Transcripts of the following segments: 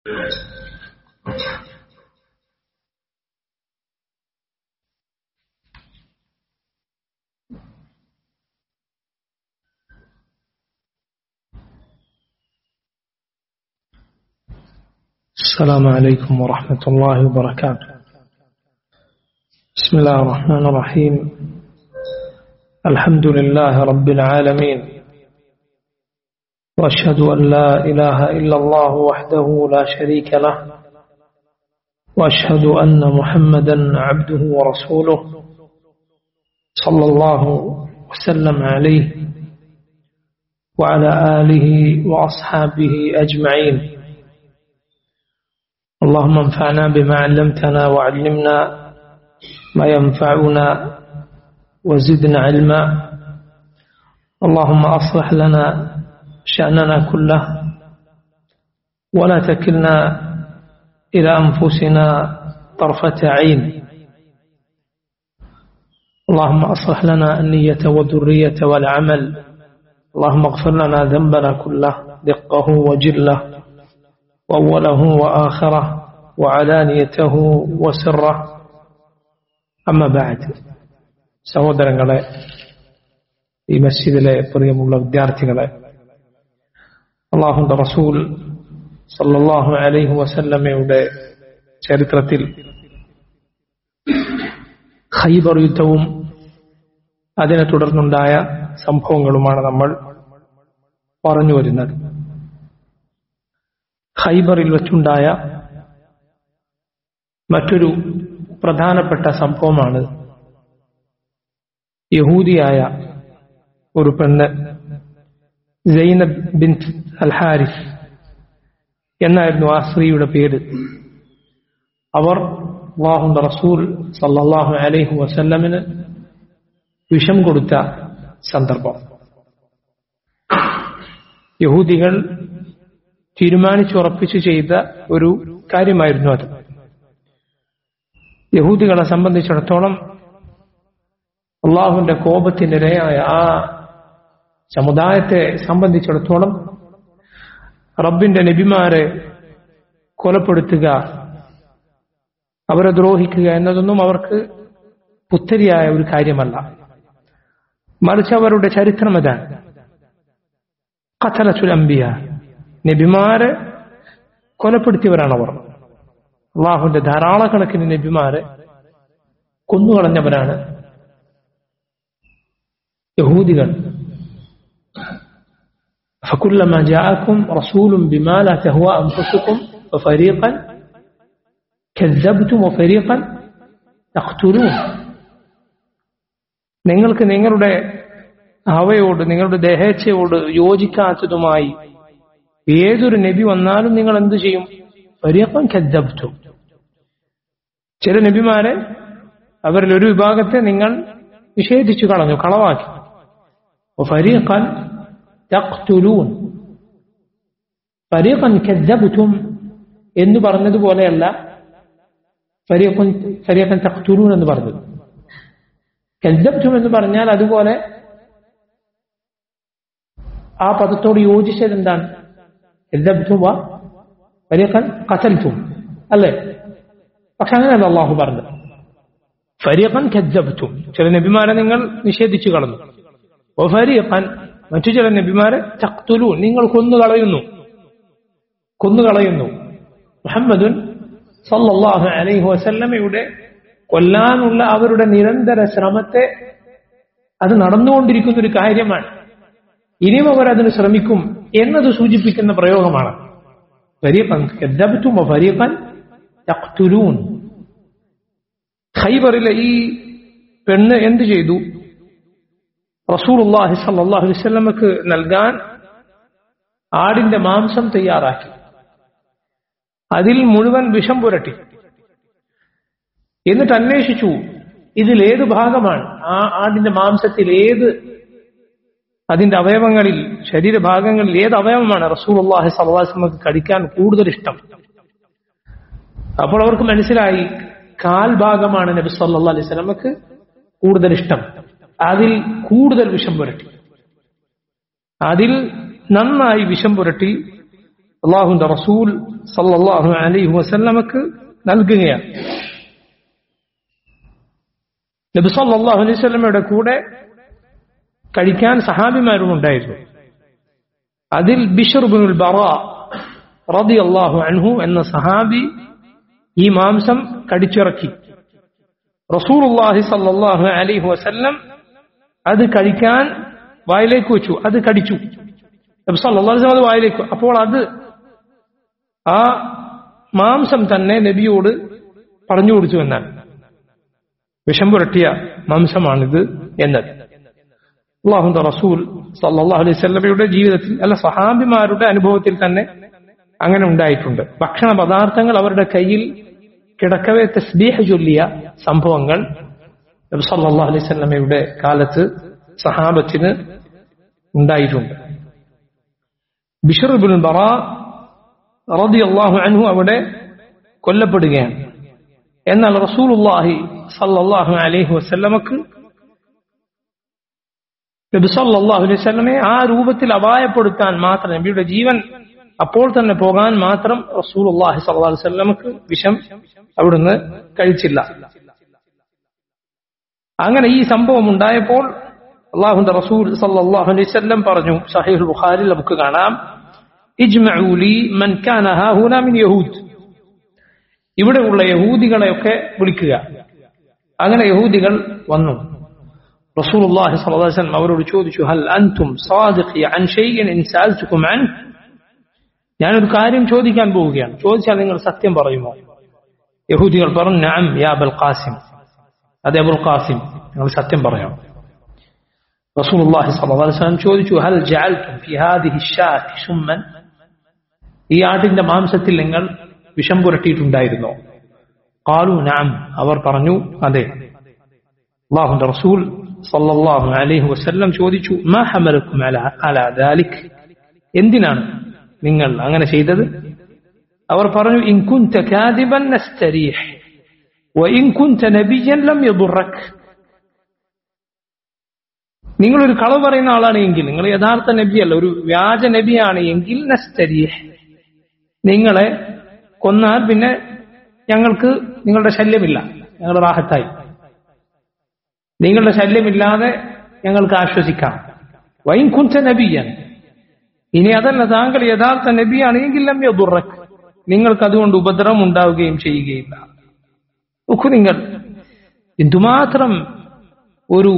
السلام عليكم ورحمة الله وبركاته بسم الله الرحمن الرحيم الحمد لله رب العالمين وأشهد أن لا إله إلا الله وحده لا شريك له وأشهد أن محمدا عبده ورسوله صلى الله وسلم عليه وعلى آله وأصحابه أجمعين اللهم انفعنا بما علمتنا وعلمنا ما ينفعنا وزدنا علما اللهم أصلح لنا شأننا كله ولا تكلنا إلى أنفسنا طرفة عين اللهم أصلح لنا النية والذرية والعمل اللهم اغفر لنا ذنبنا كله دقه وجله وأوله وآخره وعلانيته وسره أما بعد സഹോദരങ്ങളെ ഈ മസ്ജിദിലെ പ്രിയമുള്ള വിദ്യാർത്ഥികളെ അള്ളാഹുന്റെ റസൂൽ സല്ലാഹു അലൈഹു വസല്ലമയുടെ ചരിത്രത്തിൽ ഖൈബർ യുദ്ധവും അതിനെ തുടർന്നുണ്ടായ സംഭവങ്ങളുമാണ് നമ്മൾ പറഞ്ഞു വരുന്നത് ഖൈബറിൽ വെച്ചുണ്ടായ മറ്റൊരു പ്രധാനപ്പെട്ട സംഭവമാണ് യഹൂദിയായ ഒരു പെണ്ണ് സൈനബ് ബിൻ അൽ ഹാരിഫ് എന്നായിരുന്നു ആ സ്ത്രീയുടെ പേര് അവർ അള്ളാഹുന്റെ റസൂൽ സല്ലാഹു അലൈഹു വസല്ലമിന് വിഷം കൊടുത്ത സന്ദർഭം യഹൂദികൾ തീരുമാനിച്ചുറപ്പിച്ചു ചെയ്ത ഒരു കാര്യമായിരുന്നു അത് യഹൂദികളെ സംബന്ധിച്ചിടത്തോളം അള്ളാഹുവിന്റെ കോപത്തിനിരയായ ആ സമുദായത്തെ സംബന്ധിച്ചിടത്തോളം റബ്ബിന്റെ നബിമാരെ കൊലപ്പെടുത്തുക അവരെ ദ്രോഹിക്കുക എന്നതൊന്നും അവർക്ക് പുത്തരിയായ ഒരു കാര്യമല്ല മറിച്ച് അവരുടെ ചരിത്രം അതാണ് കഥലച്ചുലംബിയ നബിമാരെ കൊലപ്പെടുത്തിയവരാണ് അവർ അള്ളാഹുന്റെ ധാരാളക്കണക്കിന് നബിമാരെ കൊന്നുകളഞ്ഞവരാണ് യഹൂദികൾ فكلما جاءكم رسول بما لا تهوى أنفسكم ففريقا كذبتم وفريقا تقتلون നിങ്ങൾക്ക് നിങ്ങളുടെ ഹവയോട് നിങ്ങളുടെ ദേഹേച്ഛയോട് യോജിക്കാത്തതുമായി ഏതൊരു നബി വന്നാലും നിങ്ങൾ എന്തു ചെയ്യും ഫരീഖൻ കദ്ദബ്തു ചില നബിമാരെ അവരിൽ ഒരു വിഭാഗത്തെ നിങ്ങൾ നിഷേധിച്ചു കളഞ്ഞു കളവാക്കി ഫരീഖൻ തഖ്തുലൂൻ ഫരീഖൻ കദ്ദബ്തും എന്ന് പറഞ്ഞതുപോലെയല്ല ഫരീഖൻ ഫരീഖൻ തഖ്തുലൂൻ എന്ന് പറഞ്ഞത് കദ്ദബ്തും എന്ന് പറഞ്ഞാൽ അതുപോലെ ആ പദത്തോട് യോജിച്ചത് എന്താണ് കദ്ദബ്തും ഫരീഖൻ ഖതൽതും അല്ലേ പക്ഷെ അങ്ങനെയല്ല അള്ളാഹു പറഞ്ഞത് ഫരീഖൻ കദ്ദബ്തും ചില നബിമാരെ നിങ്ങൾ നിഷേധിച്ചു കളഞ്ഞു ഓ ഫരീഖൻ മറ്റു ചില നബിമാരെ തഖ്തുലു നിങ്ങൾ കൊന്നുകളയുന്നു കൊന്നുകളയുന്നു മുഹമ്മദുൻ സല്ലല്ലാഹു അലൈഹി വസല്ലമയുടെ കൊല്ലാനുള്ള അവരുടെ നിരന്തര ശ്രമത്തെ അത് നടന്നുകൊണ്ടിരിക്കുന്ന ഒരു കാര്യമാണ് ഇനിയും അവർ അതിന് ശ്രമിക്കും എന്നത് സൂചിപ്പിക്കുന്ന പ്രയോഗമാണ് ഫരീഖൻ കദ്ദബ്തും ഫരീഖൻ തഖ്തുലൂൻ ഖൈബറിലെ ഈ പെണ്ണ് എന്ത് ചെയ്തു റസൂലുള്ളാഹി സ്വല്ലല്ലാഹു അലൈഹി വസല്ലമക്ക് നൽകാൻ ആടിന്റെ മാംസം തയ്യാറാക്കി അതിൽ മുഴുവൻ വിഷം പുരട്ടി എന്നിട്ട് അന്വേഷിച്ചു ഇതിൽ ഏത് ഭാഗമാണ് ആ ആടിന്റെ മാംസത്തിൽ ഏത് അതിന്റെ അവയവങ്ങളിൽ ശരീരഭാഗങ്ങളിൽ ഏത് അവയവമാണ് റസൂലുള്ളാഹി സ്വല്ലല്ലാഹു അലൈഹി വസല്ലമക്ക് കടിക്കാൻ കൂടുതൽ ഇഷ്ടം അപ്പോൾ അവർക്ക് മനസ്സിലായി കാൽ ഭാഗമാണ് നബി സല്ലല്ലാഹു അലൈഹി വസല്ലമക്ക് കൂടുതൽ ഇഷ്ടം അതിൽ കൂടുതൽ വിഷം പുരട്ടി അതിൽ നന്നായി വിഷം പുരട്ടി അള്ളാഹുന്റെ റസൂൽ സല്ലല്ലാഹു അലൈഹി വസല്ലമക്ക് നൽകുകയാണ് നബി സല്ലല്ലാഹു അലൈഹി വസല്ലമയുടെ കൂടെ കഴിക്കാൻ സഹാബിമാരും ഉണ്ടായിരുന്നു അതിൽ ബിഷർബുൽ ബറ റളിയല്ലാഹു അൻഹു എന്ന സഹാബി ഈ മാംസം കടിച്ചിറക്കി റസൂലുള്ളാഹി സല്ലല്ലാഹു അലൈഹി വസല്ലം അത് കഴിക്കാൻ വായിലേക്ക് വെച്ചു അത് കടിച്ചു നബി സല്ലല്ലാഹു അലൈഹി വസല്ലം അത് വായിലേക്ക് അപ്പോൾ അത് ആ മാംസം തന്നെ നബിയോട് പറഞ്ഞു കൊടുത്തു എന്നാണ് വിഷം പുരട്ടിയ മാംസമാണിത് എന്നത് അള്ളാഹുന്റെ റസൂൽ സല്ലല്ലാഹു അലൈഹി വസല്ലമയുടെ ജീവിതത്തിൽ അല്ല സഹാബിമാരുടെ അനുഭവത്തിൽ തന്നെ അങ്ങനെ ഉണ്ടായിട്ടുണ്ട് ഭക്ഷണ പദാർത്ഥങ്ങൾ അവരുടെ കയ്യിൽ കിടക്കവെ തസ്ബീഹ് ചൊല്ലിയ സംഭവങ്ങൾ നബി സല്ലല്ലാഹു അലൈഹി വസല്ലമയുടെ കാലത്ത് സഹാബത്തിന് ഉണ്ടായിട്ടുണ്ട് ബിഷർ ബിൻ ബറ റളിയല്ലാഹു അൻഹു അവിടെ കൊല്ലപ്പെടുകയാണ് എന്നാൽ റസൂലുള്ളാഹി സല്ലല്ലാഹു അലൈഹി വസല്ലമക്ക് നബി സല്ലല്ലാഹു അലൈഹി വസല്ലമയെ ആ രൂപത്തിൽ അപായപ്പെടുത്താൻ മാത്രം നബിയുടെ ജീവൻ അപ്പോൾ തന്നെ പോകാൻ മാത്രം റസൂലുള്ളാഹി സല്ലല്ലാഹു അലൈഹി വസല്ലമക്ക് വിഷം അവിടുന്ന് കഴിച്ചില്ല അങ്ങനെ ഈ സംഭവം ഉണ്ടായപ്പോൾ അള്ളാഹുന്റെ റസൂൽ സല്ലല്ലാഹു അലൈഹി വസല്ലം പറഞ്ഞു സഹീഹുൽ ബുഖാരിൽ നമുക്ക് കാണാം ഇജ്മഉ ലി മൻ കാന ഹാഹുന മിൻ യഹൂദ് ഇവിടെയുള്ള യഹൂദികളെയൊക്കെ വിളിക്കുക അങ്ങനെ യഹൂദികൾ വന്നു റസൂലുള്ളാഹി സ്വല്ലല്ലാഹു അലൈഹി വസല്ലം അവരോട് ചോദിച്ചു ഹൽ അൻതും സാദിഖി അൻ ഷൈഇൻ ഇൻ സഅൽതുകും അൻ ഞാനൊരു കാര്യം ചോദിക്കാൻ പോവുകയാണ് ചോദിച്ചാൽ നിങ്ങൾ സത്യം പറയുമോ യഹൂദികൾ പറഞ്ഞു നഅം യാ അബുൽ ഖാസിം അതെ അബുൽ ഖാസിം നിങ്ങൾ സത്യം പറയാം റസൂലുള്ളാഹി സ്വല്ലല്ലാഹു അലൈഹി വസല്ലം ചോദിച്ചു ഹൽ ജഅൽതും ഫി ഹാദിഹി ഷാത്തി സുമ്മൻ ഈ ആടിന്റെ മാംസത്തിൽ നിങ്ങൾ വിഷം പുരട്ടിയിട്ടുണ്ടായിരുന്നോ കാലു നാം അവർ പറഞ്ഞു അതെ അള്ളാഹുന്റെ റസൂൽ സല്ലല്ലാഹു അലൈഹി വസല്ലം ചോദിച്ചു മാ ഹമലക്കും അല അലാ ദാലിക് എന്തിനാണ് നിങ്ങൾ അങ്ങനെ ചെയ്തത് അവർ പറഞ്ഞു ഇൻ കുൻത കാദിബൻ നസ്തരീഹ് وإن كنت نبيا لم يضرك നിങ്ങളൊരു കളവ് പറയുന്ന ആളാണ് എങ്കിൽ നിങ്ങൾ യഥാർത്ഥ നബിയല്ല ഒരു വ്യാജ നബിയാണ് എങ്കിൽ നസ്തരീഹ് നിങ്ങളെ കൊന്നാൽ പിന്നെ ഞങ്ങൾക്ക് നിങ്ങളുടെ ശല്യമില്ല ഞങ്ങൾ റാഹത്തായി നിങ്ങളുടെ ശല്യമില്ലാതെ ഞങ്ങൾക്ക് ആശ്വസിക്കാം വൈൻ കുഞ്ച നബിയൻ ഇനി അതല്ല താങ്കൾ യഥാർത്ഥ നബിയാണ് എങ്കിൽ ലമ്യ ദുറക്ക് നിങ്ങൾക്ക് അതുകൊണ്ട് ഉപദ്രവം ഉണ്ടാവുകയും ചെയ്യുകയില്ല നോക്കൂ നിങ്ങൾ എന്തുമാത്രം ഒരു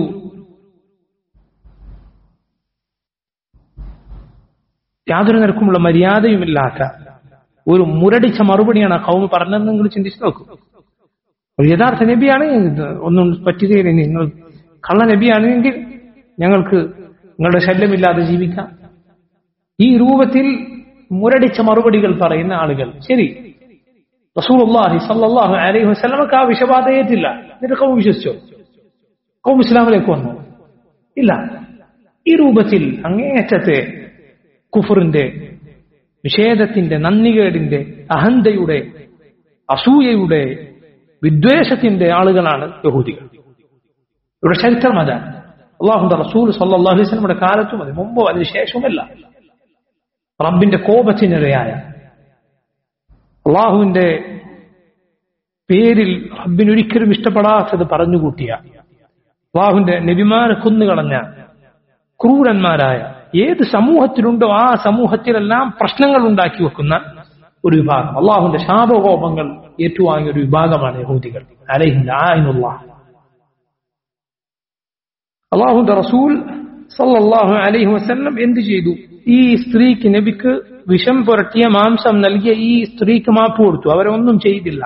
യാതൊരു നിരക്കുമുള്ള മര്യാദയുമില്ലാത്ത ഒരു മുരടിച്ച മറുപടിയാണ് ആ കൗമ പറഞ്ഞതെന്ന് നിങ്ങൾ ചിന്തിച്ചു നോക്കൂ ഒരു യഥാർത്ഥ നബിയാണ് ഇത് ഒന്നും പറ്റുകയില്ല നിങ്ങൾ കള്ള നബിയാണെങ്കിൽ ഞങ്ങൾക്ക് നിങ്ങളുടെ ശല്യമില്ലാതെ ജീവിക്കാം ഈ രൂപത്തിൽ മുരടിച്ച മറുപടികൾ പറയുന്ന ആളുകൾ ശരി റസൂലുള്ളാഹി സല്ലല്ലാഹു അലൈഹി വസല്ലമക്ക് ആ വിഷബാധ ഏറ്റില്ല എന്നിട്ട് കൗം വിശ്വസിച്ചോ കൗം ഇസ്ലാമിലേക്ക് വന്നു ഇല്ല ഈ രൂപത്തിൽ അങ്ങേയറ്റത്തെ കുഫറിന്റെ നിഷേധത്തിന്റെ നന്ദികേടിന്റെ അഹന്തയുടെ അസൂയയുടെ വിദ്വേഷത്തിന്റെ ആളുകളാണ് യഹൂദികൾ ഇവിടെ ചരിത്രം അതാണ് അള്ളാഹുന്റെ റസൂൽ സല്ലാഹു അലൈഹി സ്വലമിയുടെ കാലത്തും അത് മുമ്പോ അതിന് ശേഷവുമല്ല റബ്ബിന്റെ കോപത്തിനിരയായ അള്ളാഹുവിന്റെ പേരിൽ റബ്ബിനൊരിക്കലും ഇഷ്ടപ്പെടാത്തത് പറഞ്ഞുകൂട്ടിയ അള്ളാഹുവിന്റെ നബിമാരെ കൊന്നുകളഞ്ഞ ക്രൂരന്മാരായ ഏത് സമൂഹത്തിലുണ്ടോ ആ സമൂഹത്തിലെല്ലാം പ്രശ്നങ്ങൾ ഉണ്ടാക്കി വെക്കുന്ന ഒരു വിഭാഗം അള്ളാഹുവിന്റെ ശാപകോപങ്ങൾ ഏറ്റുവാങ്ങിയ ഒരു വിഭാഗമാണ് യഹൂദികൾ അലഹിന്റെ ആയിനുള്ള അള്ളാഹുന്റെ റസൂൽ സല്ലല്ലാഹു അലൈഹി വസല്ലം എന്ത് ചെയ്തു ഈ സ്ത്രീക്ക് നബിക്ക് വിഷം പുരട്ടിയ മാംസം നൽകിയ ഈ സ്ത്രീക്ക് മാപ്പ് കൊടുത്തു അവരെ ഒന്നും ചെയ്തില്ല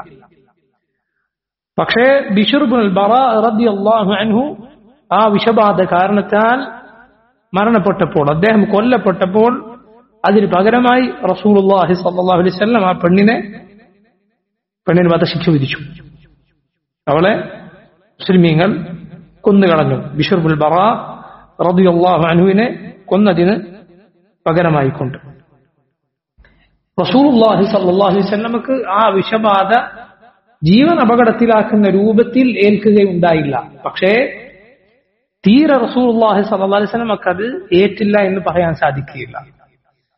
പക്ഷേ ബിഷുർബുൽ ബറ റളിയല്ലാഹു അൻഹു ആ വിഷബാധ കാരണത്താൽ മരണപ്പെട്ടപ്പോൾ അദ്ദേഹം കൊല്ലപ്പെട്ടപ്പോൾ അതിന് പകരമായി റസൂലുള്ളാഹി സ്വല്ലല്ലാഹു അലൈഹി വസല്ലം ആ പെണ്ണിനെ പെണ്ണിന് വധശിക്ഷ വിധിച്ചു അവളെ മുസ്ലിമീങ്ങൾ കൊന്നുകളഞ്ഞു ബിഷുർബുൽ ബറ റളിയല്ലാഹു അൻഹുവിനെ കൊന്നതിന് പകരമായിക്കൊണ്ട് റസൂലുള്ളാഹി സ്വല്ലല്ലാഹു അലൈഹി വസല്ലമക്ക് ആ വിഷബാധ ജീവൻ അപകടത്തിലാക്കുന്ന രൂപത്തിൽ ഏൽക്കുകയുണ്ടായില്ല പക്ഷേ തീരെ റസൂലുള്ളാഹി സ്വല്ലല്ലാഹു അലൈഹി വസല്ലമക്ക് അത് ഏറ്റില്ല എന്ന് പറയാൻ സാധിക്കുകയില്ല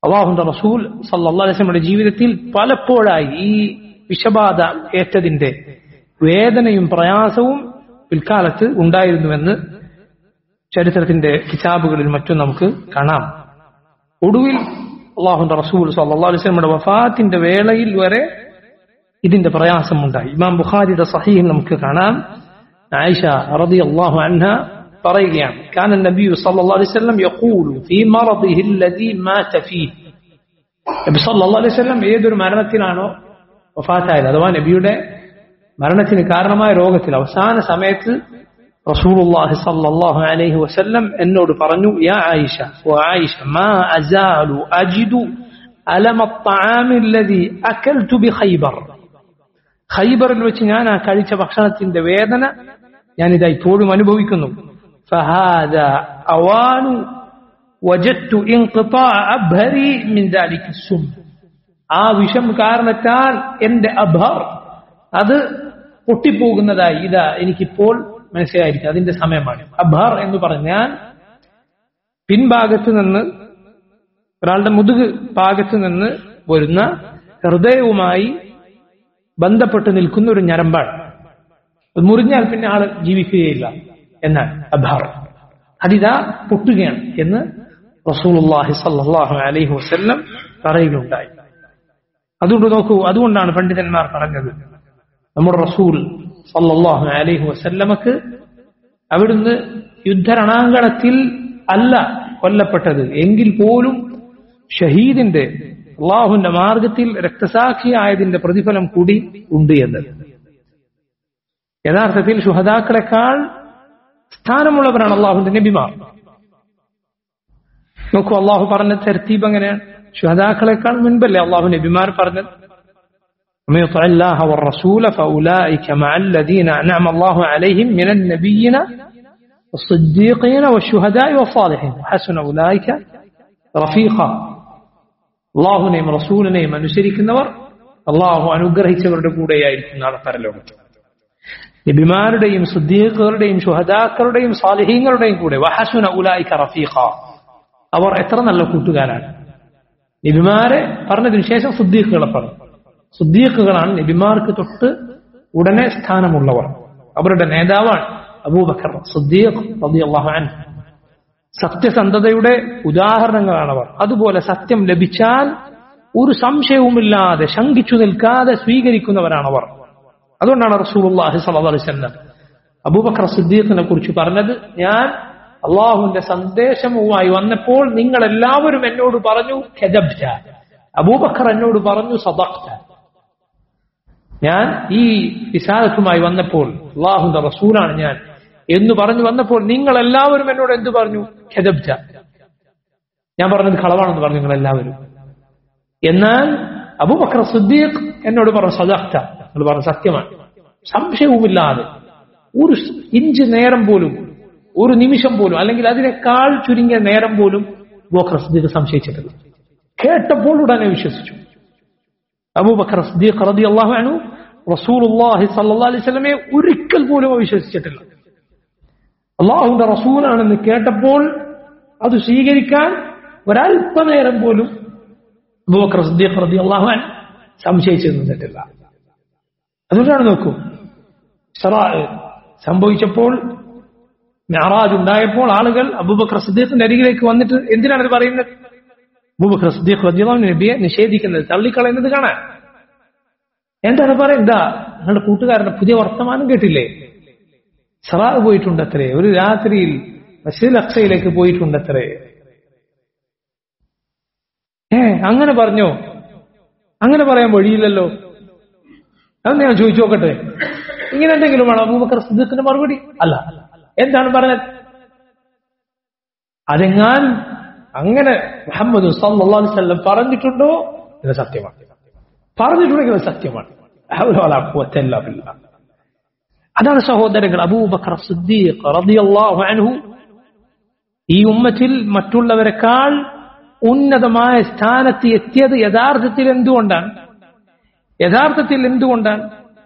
അള്ളാഹുന്റെ റസൂൽ സല്ലാസ്ലമിയുടെ ജീവിതത്തിൽ പലപ്പോഴായി ഈ വിഷബാധ ഏറ്റതിന്റെ വേദനയും പ്രയാസവും പിൽക്കാലത്ത് ഉണ്ടായിരുന്നുവെന്ന് ചരിത്രത്തിന്റെ കിതാബുകളിൽ മറ്റും നമുക്ക് കാണാം ഒടുവിൽ അള്ളാഹുന്റെ റസൂൽ സല്ലാ അലൈസ്ലമിയുടെ വഫാത്തിന്റെ വേളയിൽ വരെ ഇതിന്റെ പ്രയാസമുണ്ടായി ഇമാം ബുഖാരിയുടെ സഹീഹിൽ നമുക്ക് കാണാം ആയിഷ റതി അള്ളാഹു അൻഹ പറയുകയാണ് كان النبي صلى الله عليه وسلم يقول في مرضه الذي مات فيه നബി സല്ലല്ലാഹു അലൈഹി വസല്ലം ഏതൊരു മരണത്തിലാണോ വഫാത്തായത് അഥവാ നബിയുടെ മരണത്തിന് കാരണമായ രോഗത്തിൽ അവസാന സമയത്ത് റസൂലുള്ളാഹി സല്ലല്ലാഹു അലൈഹി വസല്ലം എന്നോട് പറഞ്ഞു യാ ആയിഷ വ ആയിഷ മാ അസാലു അജിദു അലമ الطعام الذي أكلت بخيبر ഖൈബറിൽ വെച്ച് ഞാൻ ആ കഴിച്ച ഭക്ഷണത്തിന്റെ വേദന ഞാൻ ഇതാ ഇപ്പോഴും അനുഭവിക്കുന്നു فهذا أوان وجدت انقطاع أبهري من ذلك السم ആ വിഷം കാരണത്താൽ എന്റെ അഭർ അത് പൊട്ടിപ്പോകുന്നതായി ഇതാ എനിക്കിപ്പോൾ മനസ്സിലായിരിക്കും അതിന്റെ സമയമാണ് അഭർ എന്ന് പറഞ്ഞാൽ പിൻഭാഗത്ത് നിന്ന് ഒരാളുടെ മുതുക് ഭാഗത്ത് നിന്ന് വരുന്ന ഹൃദയവുമായി ബന്ധപ്പെട്ട് നിൽക്കുന്ന ഒരു ഞരമ്പാണ് അത് മുറിഞ്ഞാൽ പിന്നെ ആള് ജീവിക്കുകയില്ല എന്നാണ് അഭാർ അതിതാ പൊട്ടുകയാണ് എന്ന് റസൂലുള്ളാഹി സല്ലല്ലാഹു അലൈഹി വസല്ലം പറയുകയുണ്ടായി അതുകൊണ്ട് നോക്കൂ അതുകൊണ്ടാണ് പണ്ഡിതന്മാർ പറഞ്ഞത് നമ്മുടെ റസൂൽ സല്ലല്ലാഹു അലൈഹി വസല്ലമക്ക് അവിടുന്ന് യുദ്ധരണാങ്കണത്തിൽ അല്ല കൊല്ലപ്പെട്ടത് എങ്കിൽ പോലും ഷഹീദിന്റെ അള്ളാഹുവിന്റെ മാർഗത്തിൽ രക്തസാക്ഷിയായതിന്റെ പ്രതിഫലം കൂടി ഉണ്ട് എന്ന് യഥാർത്ഥത്തിൽ ശുഹദാക്കളെക്കാൾ സ്ഥാനമുള്ളവരാണ് അള്ളാഹുവിന്റെ നബിമാർ നോക്കൂ അള്ളാഹു പറഞ്ഞ തരത്തീബ് എങ്ങനെയാണ് ശുഹദാക്കളെക്കാൾ മുൻപല്ലേ അള്ളാഹു നബിമാർ പറഞ്ഞത് ومن يطع الله والرسول فأولئك مع الذين أنعم الله عليهم من النبيين والصديقين والشهداء والصالحين وحسن أولئك رفيقا അള്ളാഹുനെയും റസൂലിനെയും അനുസരിക്കുന്നവർ അള്ളാഹു അനുഗ്രഹിച്ചവരുടെ കൂടെയായിരിക്കും നാളെ പരലോകത്ത് നബിമാരുടെയും സുദ്ദീഖുകളുടെയും ഷുഹദാക്കളുടെയും സാലിഹീങ്ങളുടെയും കൂടെ വഹസുന ഉലായിക്ക റഫീഖ അവർ എത്ര നല്ല കൂട്ടുകാരാണ് നബിമാരെ പറഞ്ഞതിനു ശേഷം സുദ്ദീഖുകളെ പറഞ്ഞു സുദ്ദീഖുകളാണ് നബിമാർക്ക് തൊട്ട് ഉടനെ സ്ഥാനമുള്ളവർ അവരുടെ നേതാവാണ് അബൂബക്കർ സുദ്ദീഖ് റളിയല്ലാഹു അൻഹു സത്യസന്ധതയുടെ ഉദാഹരണങ്ങളാണവർ അതുപോലെ സത്യം ലഭിച്ചാൽ ഒരു സംശയവുമില്ലാതെ ശങ്കിച്ചു നിൽക്കാതെ സ്വീകരിക്കുന്നവരാണവർ അതുകൊണ്ടാണ് റസൂലുള്ളാഹി സ്വല്ലല്ലാഹു അലൈഹി വസല്ലം അബൂബക്കർ സിദ്ദീഖിനെ കുറിച്ച് പറഞ്ഞത് ഞാൻ അള്ളാഹുവിന്റെ സന്ദേശവുമായി വന്നപ്പോൾ നിങ്ങൾ എല്ലാവരും എന്നോട് പറഞ്ഞു ഖദബ്ത അബൂബക്കർ എന്നോട് പറഞ്ഞു സദഖ്ത ഞാൻ ഈ വിശാലത്തുമായി വന്നപ്പോൾ അള്ളാഹുന്റെ റസൂലാണ് ഞാൻ എന്ന് പറഞ്ഞു വന്നപ്പോൾ നിങ്ങൾ എല്ലാവരും എന്നോട് എന്തു പറഞ്ഞു ഖദബ്ജ ഞാൻ പറഞ്ഞത് കളവാണെന്ന് പറഞ്ഞു നിങ്ങൾ എല്ലാവരും എന്നാൽ അബൂബക്കർ സിദ്ദീഖ് എന്നോട് പറഞ്ഞു സദാഖ്ത നിങ്ങൾ പറഞ്ഞു സത്യമാണ് സംശയവുമില്ലാതെ ഒരു ഇഞ്ച് നേരം പോലും ഒരു നിമിഷം പോലും അല്ലെങ്കിൽ അതിനേക്കാൾ ചുരുങ്ങിയ നേരം പോലും അബൂബക്കർ സിദ്ദീഖ് സംശയിച്ചിട്ടില്ല കേട്ടപ്പോൾ ഉടനെ വിശ്വസിച്ചു അബൂബക്കർ സിദ്ദീഖ് റളിയല്ലാഹു അൻഹു റസൂലുള്ളാഹി സ്വല്ലല്ലാഹു അലൈഹി വസല്ലമയെ ഒരിക്കൽ പോലും വിശ്വസിച്ചിട്ടില്ല അള്ളാഹുന്റെ റസൂലാണെന്ന് കേട്ടപ്പോൾ അത് സ്വീകരിക്കാൻ ഒരല്പനേരം പോലും അബൂബക്കർ സിദ്ദീഖ് റളിയല്ലാഹു അൻഹു സംശയിച്ചു നിന്നിട്ടില്ല അതുകൊണ്ടാണ് നോക്കൂ സറാ സംഭവിച്ചപ്പോൾ മെഹറാജ് ഉണ്ടായപ്പോൾ ആളുകൾ അബൂബക്കർ സിദ്ദീഖിന്റെ അരികിലേക്ക് വന്നിട്ട് എന്തിനാണ് ഇത് പറയുന്നത് അബൂബക്കർ സിദ്ദീഖ് റളിയല്ലാഹു നബിയെ നിഷേധിക്കുന്നത് തള്ളിക്കളയുന്നത് കാണാൻ എന്താണ് പറയുന്നത് നിങ്ങളുടെ കൂട്ടുകാരന്റെ പുതിയ വർത്തമാനം കേട്ടില്ലേ സറാ പോയിട്ടുണ്ടത്രേ ഒരു രാത്രിയിൽ മസ്ജിദ് അക്സയിലേക്ക് പോയിട്ടുണ്ടത്രേ ഏ അങ്ങനെ പറഞ്ഞോ അങ്ങനെ പറയാൻ വഴിയില്ലല്ലോ അത് ഞാൻ ചോദിച്ചു നോക്കട്ടെ ഇങ്ങനെ എന്തെങ്കിലും വേണം അബൂബക്കർ സിദ്ദീഖിന്റെ മറുപടി അല്ല എന്താണ് പറഞ്ഞത് അതെങ്ങാൻ അങ്ങനെ മുഹമ്മദ് സല്ലല്ലാഹു അലൈഹി വസല്ലം പറഞ്ഞിട്ടുണ്ടോ ഇത് സത്യമാണ് പറഞ്ഞിട്ടുണ്ടെങ്കിൽ അത് സത്യമാണ് അതാണ് സഹോദരങ്ങൾ അബൂബക്കർ സിദ്ദീഖ് റളിയല്ലാഹു അൻഹു ഈ ഉമ്മത്തിൽ മറ്റുള്ളവരെക്കാൾ ഉന്നതമായ സ്ഥാനത്ത് എത്തിയത് യഥാർത്ഥത്തിൽ എന്തുകൊണ്ടാണ് യഥാർത്ഥത്തിൽ എന്തുകൊണ്ടാണ്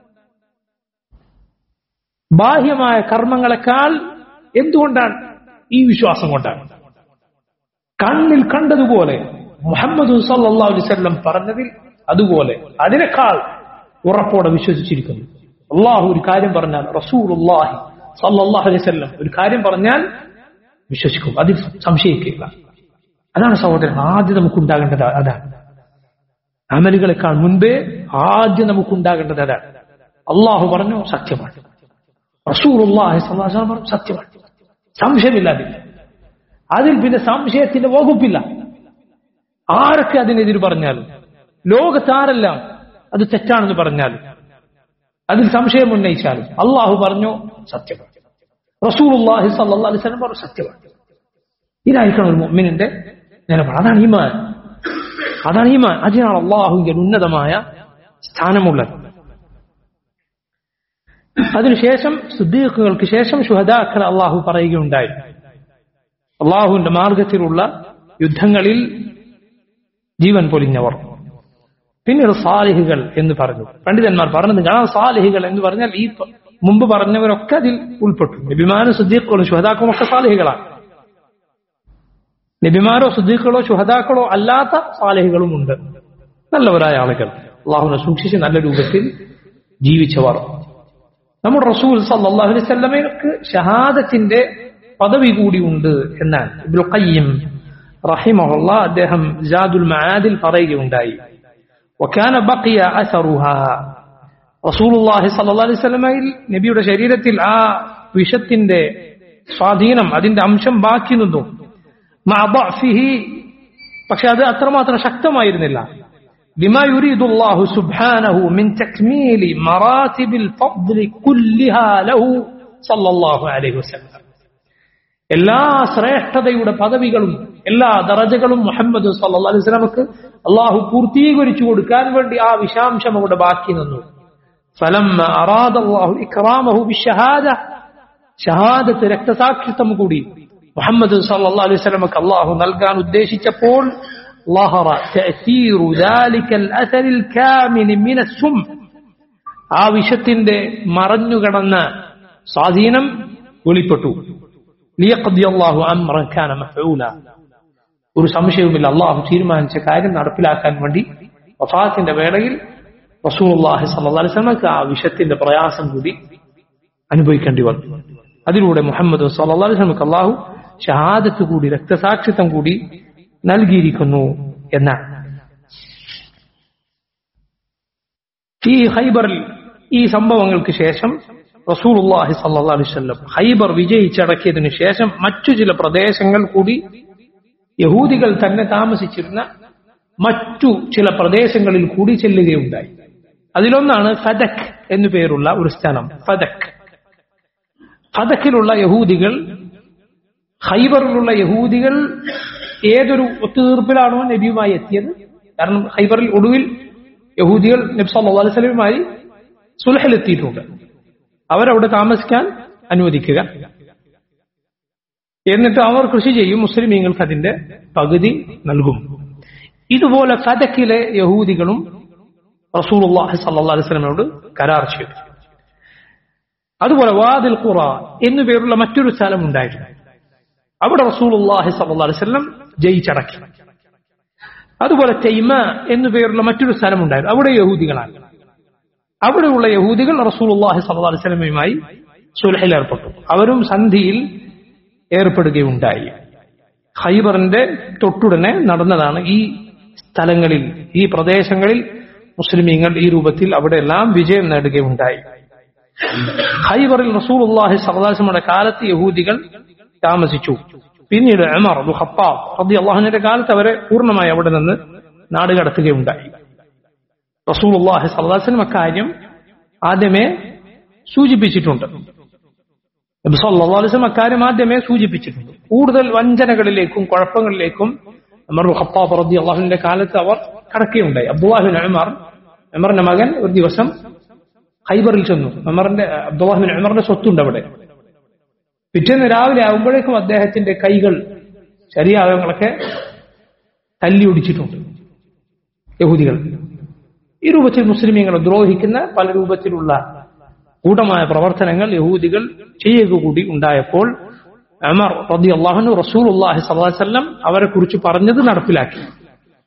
ബാഹ്യമായ കർമ്മങ്ങളെക്കാൾ എന്തുകൊണ്ടാണ് ഈ വിശ്വാസം കൊണ്ടാണ് കണ്ണിൽ കണ്ടതുപോലെ മുഹമ്മദ് സല്ലാ അലൈവല്ലം പറഞ്ഞതിൽ അതുപോലെ അതിനേക്കാൾ ഉറപ്പോടെ വിശ്വസിച്ചിരിക്കുന്നു അള്ളാഹു ഒരു കാര്യം പറഞ്ഞാൽ റസൂൽ അള്ളാഹി സല്ലാഹു അലൈവല്ലം ഒരു കാര്യം പറഞ്ഞാൽ വിശ്വസിക്കും അതിൽ സംശയിക്കുക അതാണ് സഹോദരൻ ആദ്യം നമുക്കുണ്ടാകേണ്ടത് അതാണ് അമലുകളെക്കാൾ മുൻപേ ആദ്യം നമുക്കുണ്ടാകേണ്ടത് അതാണ് അള്ളാഹു പറഞ്ഞു സത്യമാണ് റസൂൽ അള്ളാഹി സല്ലാഹു പറഞ്ഞു സത്യമാണ് സംശയമില്ലാതില്ല അതിൽ പിന്നെ സംശയത്തിന്റെ വകുപ്പില്ല ആരൊക്കെ അതിനെതിര് പറഞ്ഞാലും ലോകത്താരെല്ലാം അത് തെറ്റാണെന്ന് പറഞ്ഞാലും അതിൽ സംശയം ഉന്നയിച്ചാലും അള്ളാഹു പറഞ്ഞു സത്യമാണ് റസൂലുള്ളാഹി സല്ലല്ലാഹു അലൈഹി വസല്ലം പറഞ്ഞു സത്യമാണ് ഇതായിരിക്കണം ഒരു മുഅ്മിനിന്റെ നിലപാട് അതാണ് ഈമാൻ അതാണ് ഈമാൻ അതിനാണ് അള്ളാഹുവിന്റെ ഉന്നതമായ സ്ഥാനമുള്ളത് അതിനുശേഷം സുദ്ദീഖുകൾക്ക് ശേഷം ശുഹദാക്കൾ അള്ളാഹു പറയുകയുണ്ടായി അള്ളാഹുവിന്റെ മാർഗത്തിലുള്ള യുദ്ധങ്ങളിൽ ജീവൻ പൊലിഞ്ഞവർ പിന്നീട് സാലിഹികൾ എന്ന് പറഞ്ഞു പണ്ഡിതന്മാർ പറഞ്ഞത് കാണാൻ സാലിഹികൾ എന്ന് പറഞ്ഞാൽ ഈ മുമ്പ് പറഞ്ഞവരൊക്കെ അതിൽ ഉൾപ്പെട്ടു നബിമാരും സുദ്ദീഖുകളും ശുഹദാക്കളും ഒക്കെ സാലിഹികളാണ് നബിമാരോ സുദ്ദീഖുകളോ ശുഹദാക്കളോ അല്ലാത്ത സാലിഹികളും ഉണ്ട് നല്ലവരായ ആളുകൾ അള്ളാഹുനെ സൂക്ഷിച്ച് നല്ല രൂപത്തിൽ ജീവിച്ചവർ നമ്മുടെ റസൂൽ സല്ലാഹു അലൈഹി സ്വല്ലമയ്ക്ക് ഷഹാദത്തിന്റെ പദവി കൂടി ഉണ്ട് എന്നാണ് ഇബ്നുൽ ഖയ്യിം റഹിമഹുള്ള അദ്ദേഹം ജാദുൽ മആദിൽ പറയുകയുണ്ടായി وكان بقي اثرها റസൂൽ അള്ളാഹി സല്ലാ അലൈഹി സ്വലമയിൽ നബിയുടെ ശരീരത്തിൽ ആ വിഷത്തിന്റെ സ്വാധീനം അതിന്റെ അംശം ബാക്കി നിന്നു പക്ഷെ അത് അത്രമാത്രം ശക്തമായിരുന്നില്ല بما يريد الله سبحانه من تكميل مراتب الفضل كلها له صلى الله عليه وسلم എല്ലാ ശ്രേഷ്ഠതയുടെ പദവികളും എല്ലാ ദറജകളും മുഹമ്മദ് സല്ലാ അലൈഹി സ്വലമക്ക് അള്ളാഹു പൂർത്തീകരിച്ചു കൊടുക്കാൻ വേണ്ടി ആ വിഷാംശം അവിടെ ബാക്കി നിന്നു ഫലം അറാദ അള്ളാഹു ഇക്റാമഹു ബിഷഹാദ ഷഹാദത്ത് രക്തസാക്ഷിത്വം കൂടി മുഹമ്മദ് സല്ലാ അലൈഹി സ്വലമക്ക് അള്ളാഹു നൽകാൻ ഉദ്ദേശിച്ചപ്പോൾ ظهر تأثير ذلك الأثر الكامل من السم ആ വിഷത്തിന്റെ മറഞ്ഞുകിടന്ന സ്വാധീനം വെളിപ്പെട്ടു ഒരു സംശയവുമില്ല അള്ളാഹു തീരുമാനിച്ച കാര്യം നടപ്പിലാക്കാൻ വേണ്ടി വഫാത്തിന്റെ വേളയിൽ റസൂൽഹി സല്ലാസ്ലമക്ക് ആ വിഷത്തിന്റെ പ്രയാസം കൂടി അനുഭവിക്കേണ്ടി വന്നു അതിലൂടെ മുഹമ്മദ് സല്ലാസ്ലമക്ക് അള്ളാഹു ഷഹാദത്ത് കൂടി രക്തസാക്ഷിത്വം കൂടി നൽകിയിരിക്കുന്നു എന്നാണ് ഈ ഹൈബറിൽ ഈ സംഭവങ്ങൾക്ക് ശേഷം റസൂലുള്ളാഹി സല്ലല്ലാഹു അലൈഹി വസല്ലം ഹൈബർ വിജയിച്ചടക്കിയതിനു ശേഷം മറ്റു ചില പ്രദേശങ്ങൾ കൂടി യഹൂദികൾ തന്നെ താമസിച്ചിരുന്ന മറ്റു ചില പ്രദേശങ്ങളിൽ കൂടി ചെല്ലുകയുണ്ടായി അതിലൊന്നാണ് ഫദക് എന്നു പേരുള്ള ഒരു സ്ഥലം ഫദക് ഫദക്കിലുള്ള യഹൂദികൾ ഹൈബറിലുള്ള യഹൂദികൾ ഏതൊരു ഒത്തുതീർപ്പിലാണോ നബിയുമായി എത്തിയത് കാരണം ഹൈബറിൽ ഒടുവിൽ യഹൂദികൾ നബി സല്ലല്ലാഹു അലൈഹി വസല്ലമയുമായി സുലഹിലെത്തിയിട്ടുണ്ട് അവരവിടെ താമസിക്കാൻ അനുവദിക്കുക എന്നിട്ട് അവർ കൃഷി ചെയ്യും മുസ്ലിമീങ്ങൾക്ക് അതിന്റെ പകുതി നൽകും ഇതുപോലെ ഫതക്കിലെ യഹൂദികളും റസൂലുള്ളാഹി സല്ലല്ലാഹു അലൈഹി വസല്ലമയോട് കരാർ ചെയ്തു അതുപോലെ വാദിൽ ഖുറ എന്നു പേരുള്ള മറ്റൊരു സ്ഥലം ഉണ്ടായിരുന്നു അവിടെ റസൂലുള്ളാഹി സല്ലല്ലാഹു അലൈഹി വസല്ലം ജയിച്ചടക്കി അതുപോലെ തൈമ എന്നു പേരുള്ള മറ്റൊരു സ്ഥലം ഉണ്ടായിരുന്നു അവിടെ യഹൂദികളാണ് അവിടെയുള്ള യഹൂദികൾ റസൂലുള്ളാഹി സല്ലല്ലാഹു അലൈഹി വസല്ലമയുമായി സുൽഹിൽ ഏർപ്പെട്ടു അവരും സന്ധിയിൽ ഏർപ്പെടുകയുണ്ടായി ഖൈബറിന്റെ തൊട്ടുടനെ നടന്നതാണ് ഈ സ്ഥലങ്ങളിൽ ഈ പ്രദേശങ്ങളിൽ മുസ്ലിമീങ്ങൾ ഈ രൂപത്തിൽ അവിടെയെല്ലാം വിജയം നേടുകയുണ്ടായി ഖൈബറിൽ റസൂലുള്ളാഹി സല്ലല്ലാഹു കാലത്ത് യഹൂദികൾ താമസിച്ചു പിന്നീട് ഉമർ അബു ഖത്താബ് റളിയല്ലാഹുവിന്റെ കാലത്ത് അവരെ പൂർണ്ണമായി അവിടെ നിന്ന് നാടുകടത്തുകയുണ്ടായി റസൂലുള്ളാഹി സ്വല്ലല്ലാഹു അലൈഹി വസല്ലം അക്കാര്യം ആദ്യമേ സൂചിപ്പിച്ചിട്ടുണ്ട് നബി സല്ലല്ലാഹു അലൈഹി വസല്ലം അക്കാര്യം ആദ്യമേ സൂചിപ്പിച്ചിട്ടുണ്ട് കൂടുതൽ വഞ്ചനകളിലേക്കും കുഴപ്പങ്ങളിലേക്കും ഉമർ ഖത്താബ് റളിയല്ലാഹുവിന്റെ കാലത്ത് അവർ കടക്കുകയുണ്ടായി അബ്ദുല്ലാഹിബിൻ ഉമർ ഉമറിന്റെ മകൻ ഒരു ദിവസം ഖൈബറിൽ ചെന്നു ഉമറിന്റെ അബ്ദുല്ലാഹിബിൻ ഉമറിന്റെ സ്വത്തുണ്ട് അവിടെ പിറ്റേന്ന് രാവിലെ ആകുമ്പോഴേക്കും അദ്ദേഹത്തിന്റെ കൈകൾ ശരീരാവയവങ്ങളൊക്കെ തല്ലി ഒടിച്ചിട്ടുണ്ട് യഹൂദികൾ ഈ രൂപത്തിൽ മുസ്ലിമീങ്ങളെ ദ്രോഹിക്കുന്ന പല രൂപത്തിലുള്ള ഗൂഢമായ പ്രവർത്തനങ്ങൾ യഹൂദികൾ ചെയ്യുക കൂടി ഉണ്ടായപ്പോൾ അമർ റതി അള്ളാഹുനു റസൂൽ അള്ളാഹി സല്ലാസ്ലം അവരെ കുറിച്ച് പറഞ്ഞത് നടപ്പിലാക്കി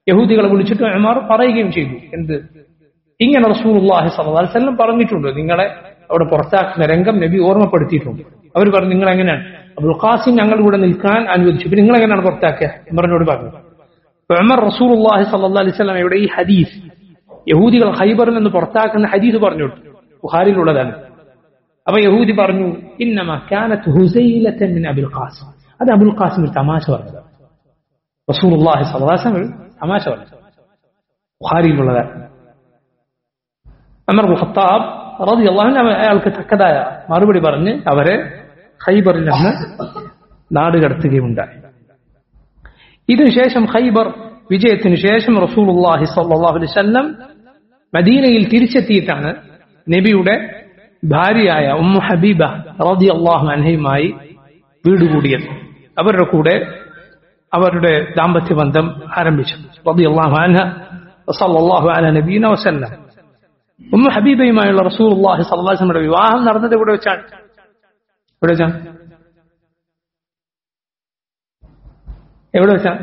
യഹൂദികളെ വിളിച്ചിട്ട് ഉമർ പറയുകയും ചെയ്തു എന്ത് ഇങ്ങനെ റസൂലുള്ളാഹി സ്വല്ലല്ലാഹി അലൈഹി വസല്ലം പറഞ്ഞിട്ടുണ്ട് നിങ്ങളെ അവിടെ പുറത്താക്കുന്ന രംഗം നബി ഓർമ്മപ്പെടുത്തിയിട്ടുണ്ട് അവർ പറഞ്ഞു നിങ്ങൾ എങ്ങനെയാണ് അബുൽ ഖാസിം ഞങ്ങൾ ഇവിടെ നിൽക്കാൻ അനുവദിച്ചു പിന്നെ നിങ്ങൾ എങ്ങനെയാണ് പുറത്താക്കുക ഉമറിനോട് പറഞ്ഞു അപ്പൊ ഉമർ റസൂലുള്ളാഹി സ്വല്ലല്ലാഹി അലൈഹി വസല്ലം ഇവിടെ ഈ ഹദീസ് യഹൂദികൾ ഹൈബറിൽ നിന്ന് പുറത്താക്കുന്ന ഹദീസ് പറഞ്ഞു ബുഖാരിയിലുള്ളതാണ് അപ്പൊ യഹൂദി പറഞ്ഞു ഇന്നമ കാനത്ത് ഹുസൈലത്തൻ മിൻ അബുൽ ഖാസിം അത് അബുൽ ഖാസിം ഒരു തമാശ പറഞ്ഞത് റസൂലുള്ളാഹി സ്വല്ലല്ലാഹി അലൈഹി വസല്ലം ഒരു തമാശ പറഞ്ഞു ബുഖാരിയിലുള്ളതാണ് അമർ ഖത്താബ് റളിയല്ലാഹു അൻഹു അയാൾക്ക് തക്കതായ മറുപടി പറഞ്ഞ് അവരെ ഖൈബറിൽ നിന്ന് നാട് കടത്തുകയുണ്ടായി ഇതിനുശേഷം ഖൈബർ വിജയത്തിന് ശേഷം റസൂലുള്ളാഹി സ്വല്ലല്ലാഹു അലൈഹി വസല്ലം മദീനയിൽ തിരിച്ചെത്തിയിട്ടാണ് നബിയുടെ ഭാര്യയായ ഉമ്മു ഹബീബ റളിയല്ലാഹു അൻഹയുമായി വീട് കൂടിയത് അവരുടെ കൂടെ അവരുടെ ദാമ്പത്യ ബന്ധം ആരംഭിച്ചു റളിയല്ലാഹു അൻഹ സല്ലല്ലാഹു അലാ നബീന വസല്ലം ഉമ്മു ഹബീബയുമായുള്ള റസൂലുള്ളാഹി സ്വല്ലല്ലാഹു അലൈഹി വസല്ലമയുടെ വിവാഹം നടന്നത് ഇവിടെ വെച്ചാണ് എവിടെ വെച്ചാണ് എവിടെ വെച്ചാണ്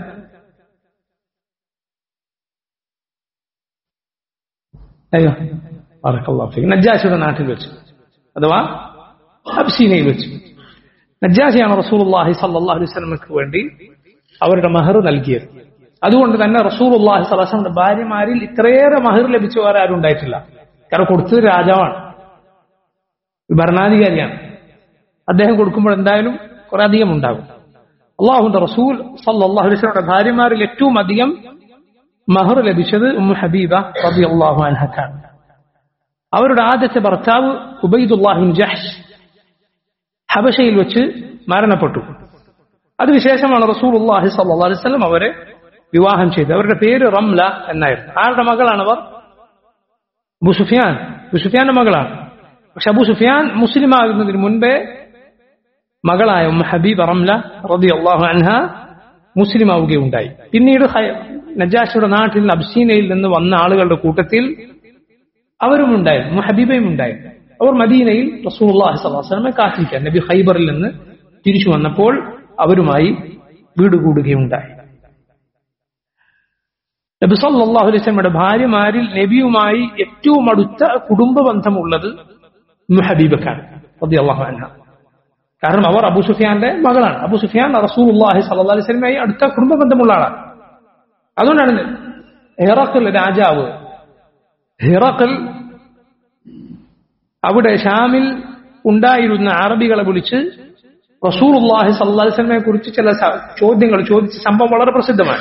അയ്യോ ബറക്കല്ലാഹു നജ്ജാശിയുടെ നാട്ടിൽ വെച്ച് അഥവാ അബ്സീനയിൽ വെച്ച് നജ്ജാശിയാണ് റസൂലുള്ളാഹി സല്ലല്ലാഹു അലൈഹി വസല്ലമക്ക് വേണ്ടി അവരുടെ മഹർ നൽകിയത് അതുകൊണ്ട് തന്നെ റസൂലുള്ളാഹി സ്വല്ലല്ലാഹു അലൈഹി വസല്ലമയുടെ ഭാര്യമാരിൽ ഇത്രയേറെ മഹർ ലഭിച്ചവർ ആരും ഉണ്ടായിട്ടില്ല കാരണം കൊടുത്തത് രാജാവാണ് ഭരണാധികാരിയാണ് അദ്ദേഹം കൊടുക്കുമ്പോൾ എന്തായാലും കുറെ അധികം ഉണ്ടാകും അള്ളാഹുന്റെ റസൂൽ സല്ലല്ലാഹു അലൈഹി വസല്ലമയുടെ ഭാര്യമാരിൽ ഏറ്റവും അധികം മഹർ ലഭിച്ചത് ഉമ്മു ഹബീബ റളിയല്ലാഹു അൻഹക്കാണ് അവരുടെ ആദ്യത്തെ ഭർത്താവ് ഉബൈദുല്ലാഹിൻ ജഹ്ഷ് ഹബശയിൽ വെച്ച് മരണപ്പെട്ടു അതിനുശേഷമാണ് റസൂലുള്ളാഹി സ്വല്ലല്ലാഹു അലൈഹി വസല്ലം അവരെ വിവാഹം ചെയ്തത് അവരുടെ പേര് റംല എന്നായിരുന്നു ആരുടെ മകളാണ് അവർ അബു സുഫിയാൻ അബു സുഫിയാന്റെ മകളാണ് പക്ഷെ അബു സുഫിയാൻ മുസ്ലിം ആകുന്നതിന് മുൻപേ മകളായ ഉമ്മ ഹബീബ് റംല റളിയല്ലാഹു അൻഹ മുസ്ലിം ആവുകയുണ്ടായി പിന്നീട് നജാഷിയുടെ നാട്ടിൽ നിന്ന് അബ്സീനയിൽ നിന്ന് വന്ന ആളുകളുടെ കൂട്ടത്തിൽ അവരും ഉണ്ടായിരുന്നു ഹബീബയും ഉണ്ടായിരുന്നു അവർ മദീനയിൽ റസൂലുള്ളാഹി സ്വല്ലല്ലാഹു അലൈഹി വസല്ലമയെ കാത്തിരിക്കാൻ നബി ഖൈബറിൽ നിന്ന് തിരിച്ചു വന്നപ്പോൾ അവരുമായി വീട് കൂടുകയുണ്ടായി നബി സല്ലല്ലാഹു അലൈഹി വസല്ലമയുടെ ഭാര്യമാരിൽ നബിയുമായി ഏറ്റവും അടുത്ത കുടുംബ ബന്ധമുള്ളത് ഹബീബക്കാണ് റളിയല്ലാഹു അൻഹ കാരണം അവർ അബു സുഫിയാന്റെ മകളാണ് അബു സുഫിയാൻ റസൂലുള്ളാഹി സ്വല്ലല്ലാഹു അലൈഹി വസല്ലമയായി അടുത്ത കുടുംബ ബന്ധമുള്ള ആളാണ് അതുകൊണ്ടാണ് ഹിറഖൽ രാജാവ് ഹിറഖൽ അവിടെ ഷാമിൽ ഉണ്ടായിരുന്ന അറബികളെ വിളിച്ച് റസൂലുള്ളാഹി സ്വല്ലല്ലാഹു അലൈഹി വസല്ലമയെ കുറിച്ച് ചില ചോദ്യങ്ങൾ ചോദിച്ച സംഭവം വളരെ പ്രസിദ്ധമാണ്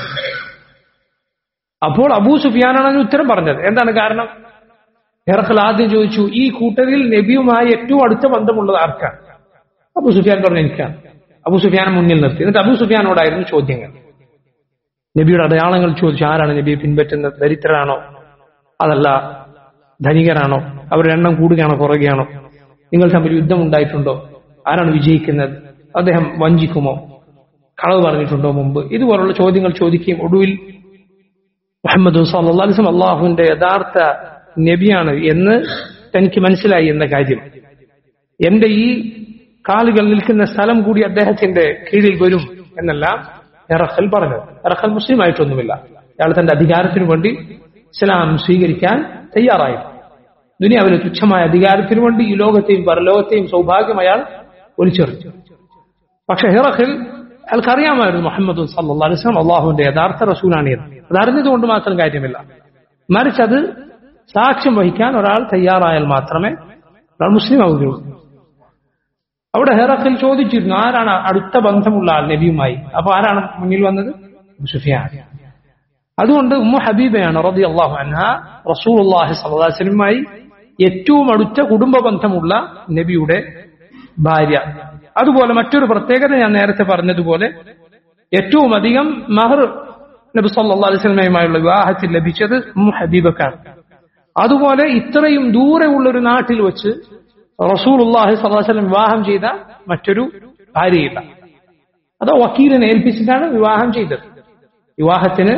അപ്പോൾ അബൂ സുഫിയാനാണ് അതിന് ഉത്തരം പറഞ്ഞത് എന്താണ് കാരണം ഹിറഖൽ ആദ്യം ചോദിച്ചു ഈ കൂട്ടരിൽ നബിയുമായി ഏറ്റവും അടുത്ത ബന്ധമുള്ളത് ആർക്കാണ് അബു സുഫിയാൻ പറഞ്ഞു എനിക്കാണ് അബു സുഫിയാനെ മുന്നിൽ നിർത്തി എന്നിട്ട് അബു സുഫിയാനോടായിരുന്നു ചോദ്യങ്ങൾ നബിയുടെ അടയാളങ്ങൾ ചോദിച്ചു ആരാണ് നബിയെ പിൻപറ്റുന്നത് ദരിദ്രരാണോ അതല്ല ധനികരാണോ അവരുടെ എണ്ണം കൂടുകയാണോ കുറയുകയാണോ നിങ്ങൾ തമ്മിൽ യുദ്ധം ഉണ്ടായിട്ടുണ്ടോ ആരാണ് വിജയിക്കുന്നത് അദ്ദേഹം വഞ്ചിക്കുമോ കളവ് പറഞ്ഞിട്ടുണ്ടോ മുമ്പ് ഇതുപോലുള്ള ചോദ്യങ്ങൾ ചോദിക്കുകയും ഒടുവിൽ മുഹമ്മദ് സല്ലാസ്ലം അള്ളാഹുവിന്റെ യഥാർത്ഥ നബിയാണ് എന്ന് തനിക്ക് മനസ്സിലായി എന്ന കാര്യം എന്റെ ഈ കാലുകൾ നിൽക്കുന്ന സ്ഥലം കൂടി അദ്ദേഹത്തിന്റെ കീഴിൽ വരും എന്നെല്ലാം എറഖൽ പറഞ്ഞത് എറഖൽ മുസ്ലിം ആയിട്ടൊന്നുമില്ല അയാൾ തന്റെ അധികാരത്തിനു വേണ്ടി ഇസ്ലാം സ്വീകരിക്കാൻ തയ്യാറായി ദുനിയാവിലെ തുച്ഛമായ അധികാരത്തിനു വേണ്ടി ഈ ലോകത്തെയും പരലോകത്തെയും സൗഭാഗ്യം അയാൾ ഒലിച്ചെറിഞ്ഞു പക്ഷെ ഹിറഖിൽ അയാൾക്കറിയാമായിരുന്നു മുഹമ്മദ് സല്ലാ അലിസ്ലാം അള്ളാഹുവിന്റെ യഥാർത്ഥ റസൂലാണ് എന്ന് അതറിഞ്ഞതുകൊണ്ട് മാത്രം കാര്യമില്ല മറിച്ച് അത് സാക്ഷ്യം വഹിക്കാൻ ഒരാൾ തയ്യാറായാൽ മാത്രമേ ഒരാൾ മുസ്ലിം ആവുകയുള്ളൂ അവിടെ ഹെറഖിൽ ചോദിച്ചിരുന്നു ആരാണ് അടുത്ത ബന്ധമുള്ള ആൾ നബിയുമായി അപ്പൊ ആരാണ് മുന്നിൽ വന്നത് സുഫിയാൻ അതുകൊണ്ട് ഉമ്മ ഹബീബയാണ് റബി അള്ളാഹു അൻഹ റസൂൽ അള്ളാഹി സലഹുമായി ഏറ്റവും അടുത്ത കുടുംബ ബന്ധമുള്ള നബിയുടെ ഭാര്യ അതുപോലെ മറ്റൊരു പ്രത്യേകത ഞാൻ നേരത്തെ പറഞ്ഞതുപോലെ ഏറ്റവും അധികം മഹർ നബി സല്ലാ അലൈസ്മയുമായുള്ള വിവാഹത്തിൽ ലഭിച്ചത് ഉമ്മ ഹബീബക്കാണ് അതുപോലെ ഇത്രയും ദൂരെയുള്ള ഒരു നാട്ടിൽ വെച്ച് റസൂൽ അള്ളാഹി സ്വലാസ്ലം വിവാഹം ചെയ്ത മറ്റൊരു ഭാര്യയില്ല അത് വക്കീലിനെ ഏൽപ്പിച്ചിട്ടാണ് വിവാഹം ചെയ്തത് വിവാഹത്തിന്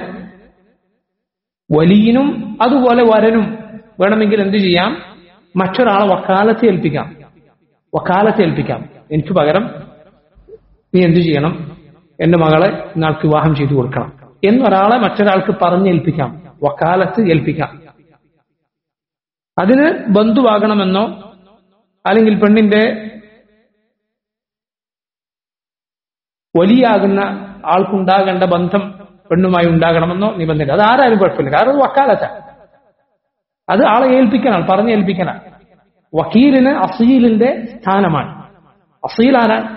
വലിയനും അതുപോലെ വരനും വേണമെങ്കിൽ എന്ത് ചെയ്യാം മറ്റൊരാളെ വക്കാലത്ത് ഏൽപ്പിക്കാം വക്കാലത്ത് ഏൽപ്പിക്കാം എനിക്ക് പകരം നീ എന്തു ചെയ്യണം എന്റെ മകളെ നാൾക്ക് വിവാഹം ചെയ്തു കൊടുക്കണം എന്നൊരാളെ മറ്റൊരാൾക്ക് പറഞ്ഞേൽപ്പിക്കാം വക്കാലത്ത് ഏൽപ്പിക്കാം അതിന് ബന്ധുവാകണമെന്നോ അല്ലെങ്കിൽ പെണ്ണിന്റെ വലിയാകുന്ന ആൾക്കുണ്ടാകേണ്ട ബന്ധം പെണ്ണുമായി ഉണ്ടാകണമെന്നോ നിബന്ധന അത് ആരാരും കുഴപ്പമില്ല കാരണം അത് വക്കാലത്താണ് അത് ആളെ ഏൽപ്പിക്കണം പറഞ്ഞ് ഏൽപ്പിക്കണം വക്കീലിന് അസീലിന്റെ സ്ഥാനമാണ് അസീൽ ആരാണ്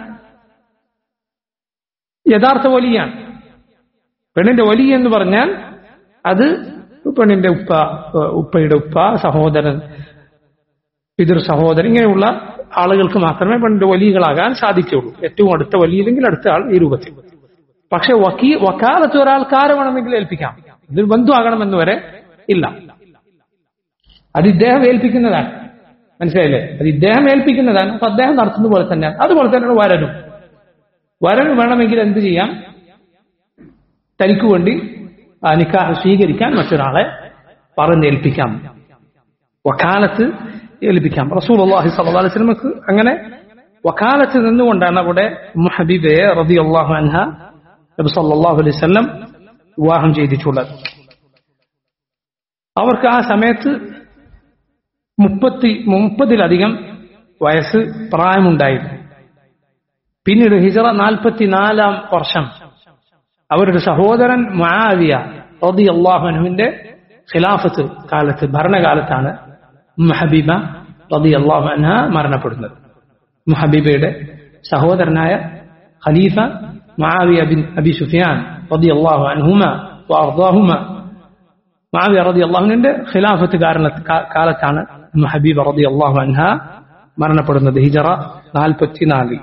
യഥാർത്ഥ വലിയാണ് പെണ്ണിന്റെ വലിയ എന്ന് പറഞ്ഞാൽ അത് പെണ്ണിന്റെ ഉപ്പ ഉപ്പയുടെ ഉപ്പ സഹോദരൻ പിതൃ സഹോദരൻ ഇങ്ങനെയുള്ള ആളുകൾക്ക് മാത്രമേ പെണ്ണിന്റെ വലിയകളാകാൻ സാധിക്കുകയുള്ളൂ ഏറ്റവും അടുത്ത വലിയില്ലെങ്കിൽ അടുത്ത ആൾ ഈ രൂപത്തിൽ പക്ഷെ വക്കീ വക്കാലത്ത് ഒരാൾക്ക് ആരെ വേണമെങ്കിൽ ഏൽപ്പിക്കാം ഇതിൽ ബന്ധുവാകണമെന്ന് വരെ ഇല്ല അത് ഇദ്ദേഹം ഏൽപ്പിക്കുന്നതാണ് മനസ്സിലായില്ലേ അത് ഇദ്ദേഹം ഏൽപ്പിക്കുന്നതാണ് അപ്പൊ അദ്ദേഹം നടത്തുന്ന പോലെ തന്നെയാണ് അതുപോലെ തന്നെയാണ് വരനും വരന് വേണമെങ്കിൽ എന്ത് ചെയ്യാം തനിക്ക് വേണ്ടി ആ നിക്കാഹ് സ്വീകരിക്കാൻ മറ്റൊരാളെ പറഞ്ഞേൽപ്പിക്കാം വക്കാലത്ത് ഏൽപ്പിക്കാം റസൂൽ അള്ളാഹി സല്ലല്ലാഹു അലൈഹി വസല്ലമക്ക് അങ്ങനെ വക്കാലത്ത് നിന്നുകൊണ്ടാണ് അവിടെ ഹബീബെ റബി അള്ളാഹു അൻഹ നബി സല്ലല്ലാഹു അലൈഹി വസല്ലം വിവാഹം ചെയ്തിട്ടുള്ളത് അവർക്ക് ആ സമയത്ത് മുപ്പത്തി മുപ്പതിലധികം വയസ്സ് പ്രായമുണ്ടായിരുന്നു പിന്നീട് ഹിജറ നാൽപ്പത്തിനാലാം വർഷം അവരുടെ സഹോദരൻ മുആവിയ റബി അള്ളാഹുനുവിന്റെ ഖിലാഫത്ത് കാലത്ത് ഭരണകാലത്താണ് ഹബീബ റബി അള്ളാഹു അൻഹ മരണപ്പെടുന്നത് ഹബീബയുടെ സഹോദരനായ ഖലീഫ മുആവിയ ബിൻ അബി സുഫിയാൻ റബി അള്ളാഹു അൻഹുമ വാർദാഹുമ മുആവിയ റബി അള്ളാഹുവിന്റെ ഖിലാഫത്ത് കാലത്താണ് ഹബീബ റബി അള്ളാഹു അൻഹ മരണപ്പെടുന്നത് ഹിജറ നാൽപ്പത്തിനാലിൽ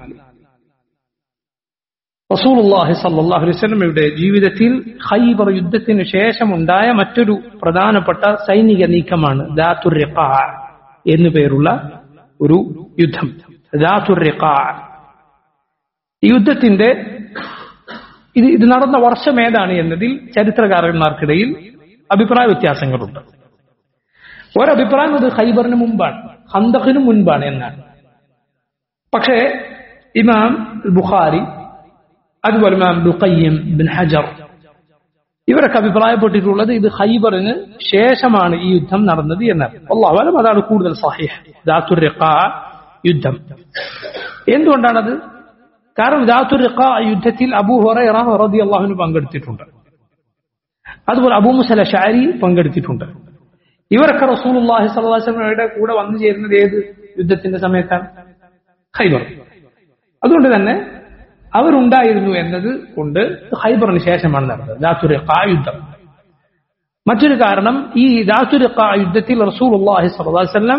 റസൂലുള്ളാഹി സല്ലല്ലാഹു അലൈഹി വസല്ലമയുടെ ജീവിതത്തിൽ ഖൈബർ യുദ്ധത്തിന് ശേഷമുണ്ടായ മറ്റൊരു പ്രധാനപ്പെട്ട സൈനിക നീക്കമാണ് ദാത്തുർ റിഖാ എന്നു പേരുള്ള ഒരു യുദ്ധം ദാത്തുർ റിഖാ ഈ യുദ്ധത്തിന്റെ ഇത് ഇത് നടന്ന വർഷം ഏതാണ് എന്നതിൽ ചരിത്രകാരന്മാർക്കിടയിൽ അഭിപ്രായ വ്യത്യാസങ്ങളുണ്ട് ഒരഭിപ്രായം അത് ഖൈബറിന് മുമ്പാണ് ഹന്തഖിന് മുൻപാണ് എന്നാണ് പക്ഷേ ഇമാം ബുഖാരി അതുപോലെ ഇമാം ദുഖയ്യം ബിൻ ഹജർ ഇവരൊക്കെ അഭിപ്രായപ്പെട്ടിട്ടുള്ളത് ഇത് ഹൈബറിന് ശേഷമാണ് ഈ യുദ്ധം നടന്നത് എന്നാണ് അള്ളാഹുലം അതാണ് കൂടുതൽ സഹിഹ് ദാത്തുർ യുദ്ധം എന്തുകൊണ്ടാണത് കാരണം ദാത്തുർ യുദ്ധത്തിൽ അബൂ ഹുറൈറ റതി അള്ളാഹുവിന് പങ്കെടുത്തിട്ടുണ്ട് അതുപോലെ അബൂ മുസല ഷാരി പങ്കെടുത്തിട്ടുണ്ട് ഇവരൊക്കെ റസൂലുള്ളാഹി സ്വല്ലല്ലാഹു അലൈഹി വസല്ലമയുടെ കൂടെ വന്നു ചേരുന്നത് ഏത് യുദ്ധത്തിന്റെ സമയത്താണ് ഖൈബർ അതുകൊണ്ട് തന്നെ അവരുണ്ടായിരുന്നു എന്നത് കൊണ്ട് ഹൈബറിന് ശേഷമാണ് നടന്നത് ദാത്തുരിഖ യുദ്ധം മറ്റൊരു കാരണം ഈ ദാത്തുരിഖ യുദ്ധത്തിൽ റസൂൽ അള്ളാഹി സ്വല്ലം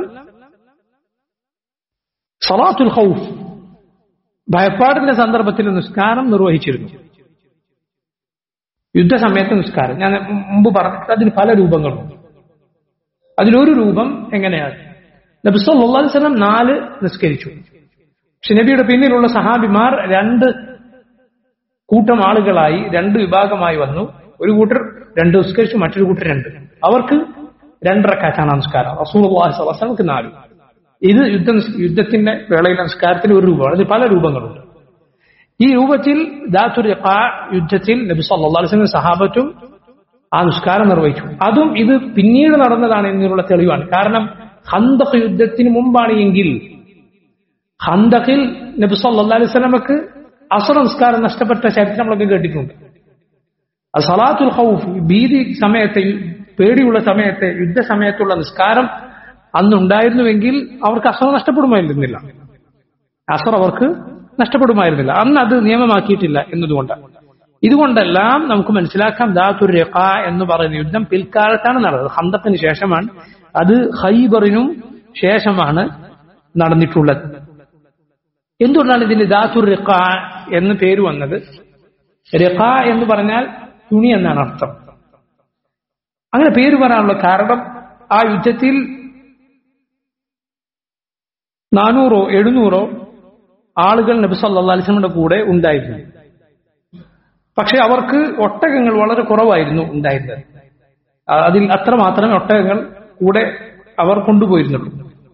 സലാത്തുൽ ഖൗഫ് ഭയപ്പാടിന്റെ സന്ദർഭത്തിൽ നിസ്കാരം നിർവഹിച്ചിരുന്നു യുദ്ധസമയത്ത് നിസ്കാരം ഞാൻ മുമ്പ് പറഞ്ഞിട്ട് അതിന് പല രൂപങ്ങളുണ്ട് അതിലൊരു രൂപം എങ്ങനെയാണ് നബി സല്ലല്ലാഹു അലൈഹി വസല്ലം നാല് നിസ്കരിച്ചു പക്ഷെ നബിയുടെ പിന്നിലുള്ള സഹാബിമാർ രണ്ട് കൂട്ടം ആളുകളായി രണ്ട് വിഭാഗമായി വന്നു ഒരു കൂട്ടർ രണ്ട് നിസ്കരിച്ചു മറ്റൊരു കൂട്ടർ രണ്ട് അവർക്ക് രണ്ടരക്കാറ്റാണ് നമസ്കാരം റസൂൽക്ക് നാല് ഇത് യുദ്ധ യുദ്ധത്തിന്റെ വേളയിലെ നമസ്കാരത്തിന് ഒരു രൂപമാണ് അതിൽ പല രൂപങ്ങളുണ്ട് ഈ രൂപത്തിൽ ദാത്തുർ യുദ്ധത്തിൽ നബി സല്ലല്ലാഹു അലൈഹി വസല്ലം സഹാബത്തും ആ നിസ്കാരം നിർവഹിച്ചു അതും ഇത് പിന്നീട് നടന്നതാണ് എന്നുള്ള തെളിവാണ് കാരണം ഹന്തഖ് യുദ്ധത്തിന് മുമ്പാണ് എങ്കിൽ ഹന്തഖിൽ നബി സല്ലല്ലാഹു അലൈഹി വസല്ലമക്ക് അസർ സംസ്കാരം നഷ്ടപ്പെട്ട ചരിത്രം നമ്മളൊക്കെ കേട്ടിട്ടുണ്ട് അത് സലാത്തുൽ ഖൗഫ് ഭീതി സമയത്തെ പേടിയുള്ള സമയത്തെ യുദ്ധ സമയത്തുള്ള നിസ്കാരം അന്ന് ഉണ്ടായിരുന്നുവെങ്കിൽ അവർക്ക് അസർ നഷ്ടപ്പെടുമായിരുന്നില്ല അസർ അവർക്ക് നഷ്ടപ്പെടുമായിരുന്നില്ല അന്ന് അത് നിയമമാക്കിയിട്ടില്ല എന്നതുകൊണ്ട് ഇതുകൊണ്ടെല്ലാം നമുക്ക് മനസ്സിലാക്കാം ദാത്തുർ രഖ എന്ന് പറയുന്ന യുദ്ധം പിൽക്കാലത്താണ് നടന്നത് ഹന്തത്തിന് ശേഷമാണ് അത് ഹൈബറിനും ശേഷമാണ് നടന്നിട്ടുള്ളത് എന്തുകൊണ്ടാണ് ഇതിന് ദാത്തുർ റിഖ എന്ന് പേര് വന്നത് റിഖ എന്ന് പറഞ്ഞാൽ തുണി എന്നാണ് അർത്ഥം അങ്ങനെ പേര് പറയാനുള്ള കാരണം ആ യുദ്ധത്തിൽ നാനൂറോ എഴുന്നൂറോ ആളുകൾ നബി സല്ലാ അലിസ്ലമിന്റെ കൂടെ ഉണ്ടായിരുന്നു പക്ഷെ അവർക്ക് ഒട്ടകങ്ങൾ വളരെ കുറവായിരുന്നു ഉണ്ടായിരുന്നത് അതിൽ അത്ര മാത്രമേ ഒട്ടകങ്ങൾ കൂടെ അവർ കൊണ്ടുപോയിരുന്നുള്ളൂ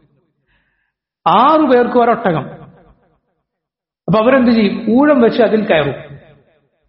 ആറു പേർക്ക് ഒരൊട്ടകം അപ്പൊ അവരെന്ത് ചെയ്യും ഊഴം വെച്ച് അതിൽ കയറും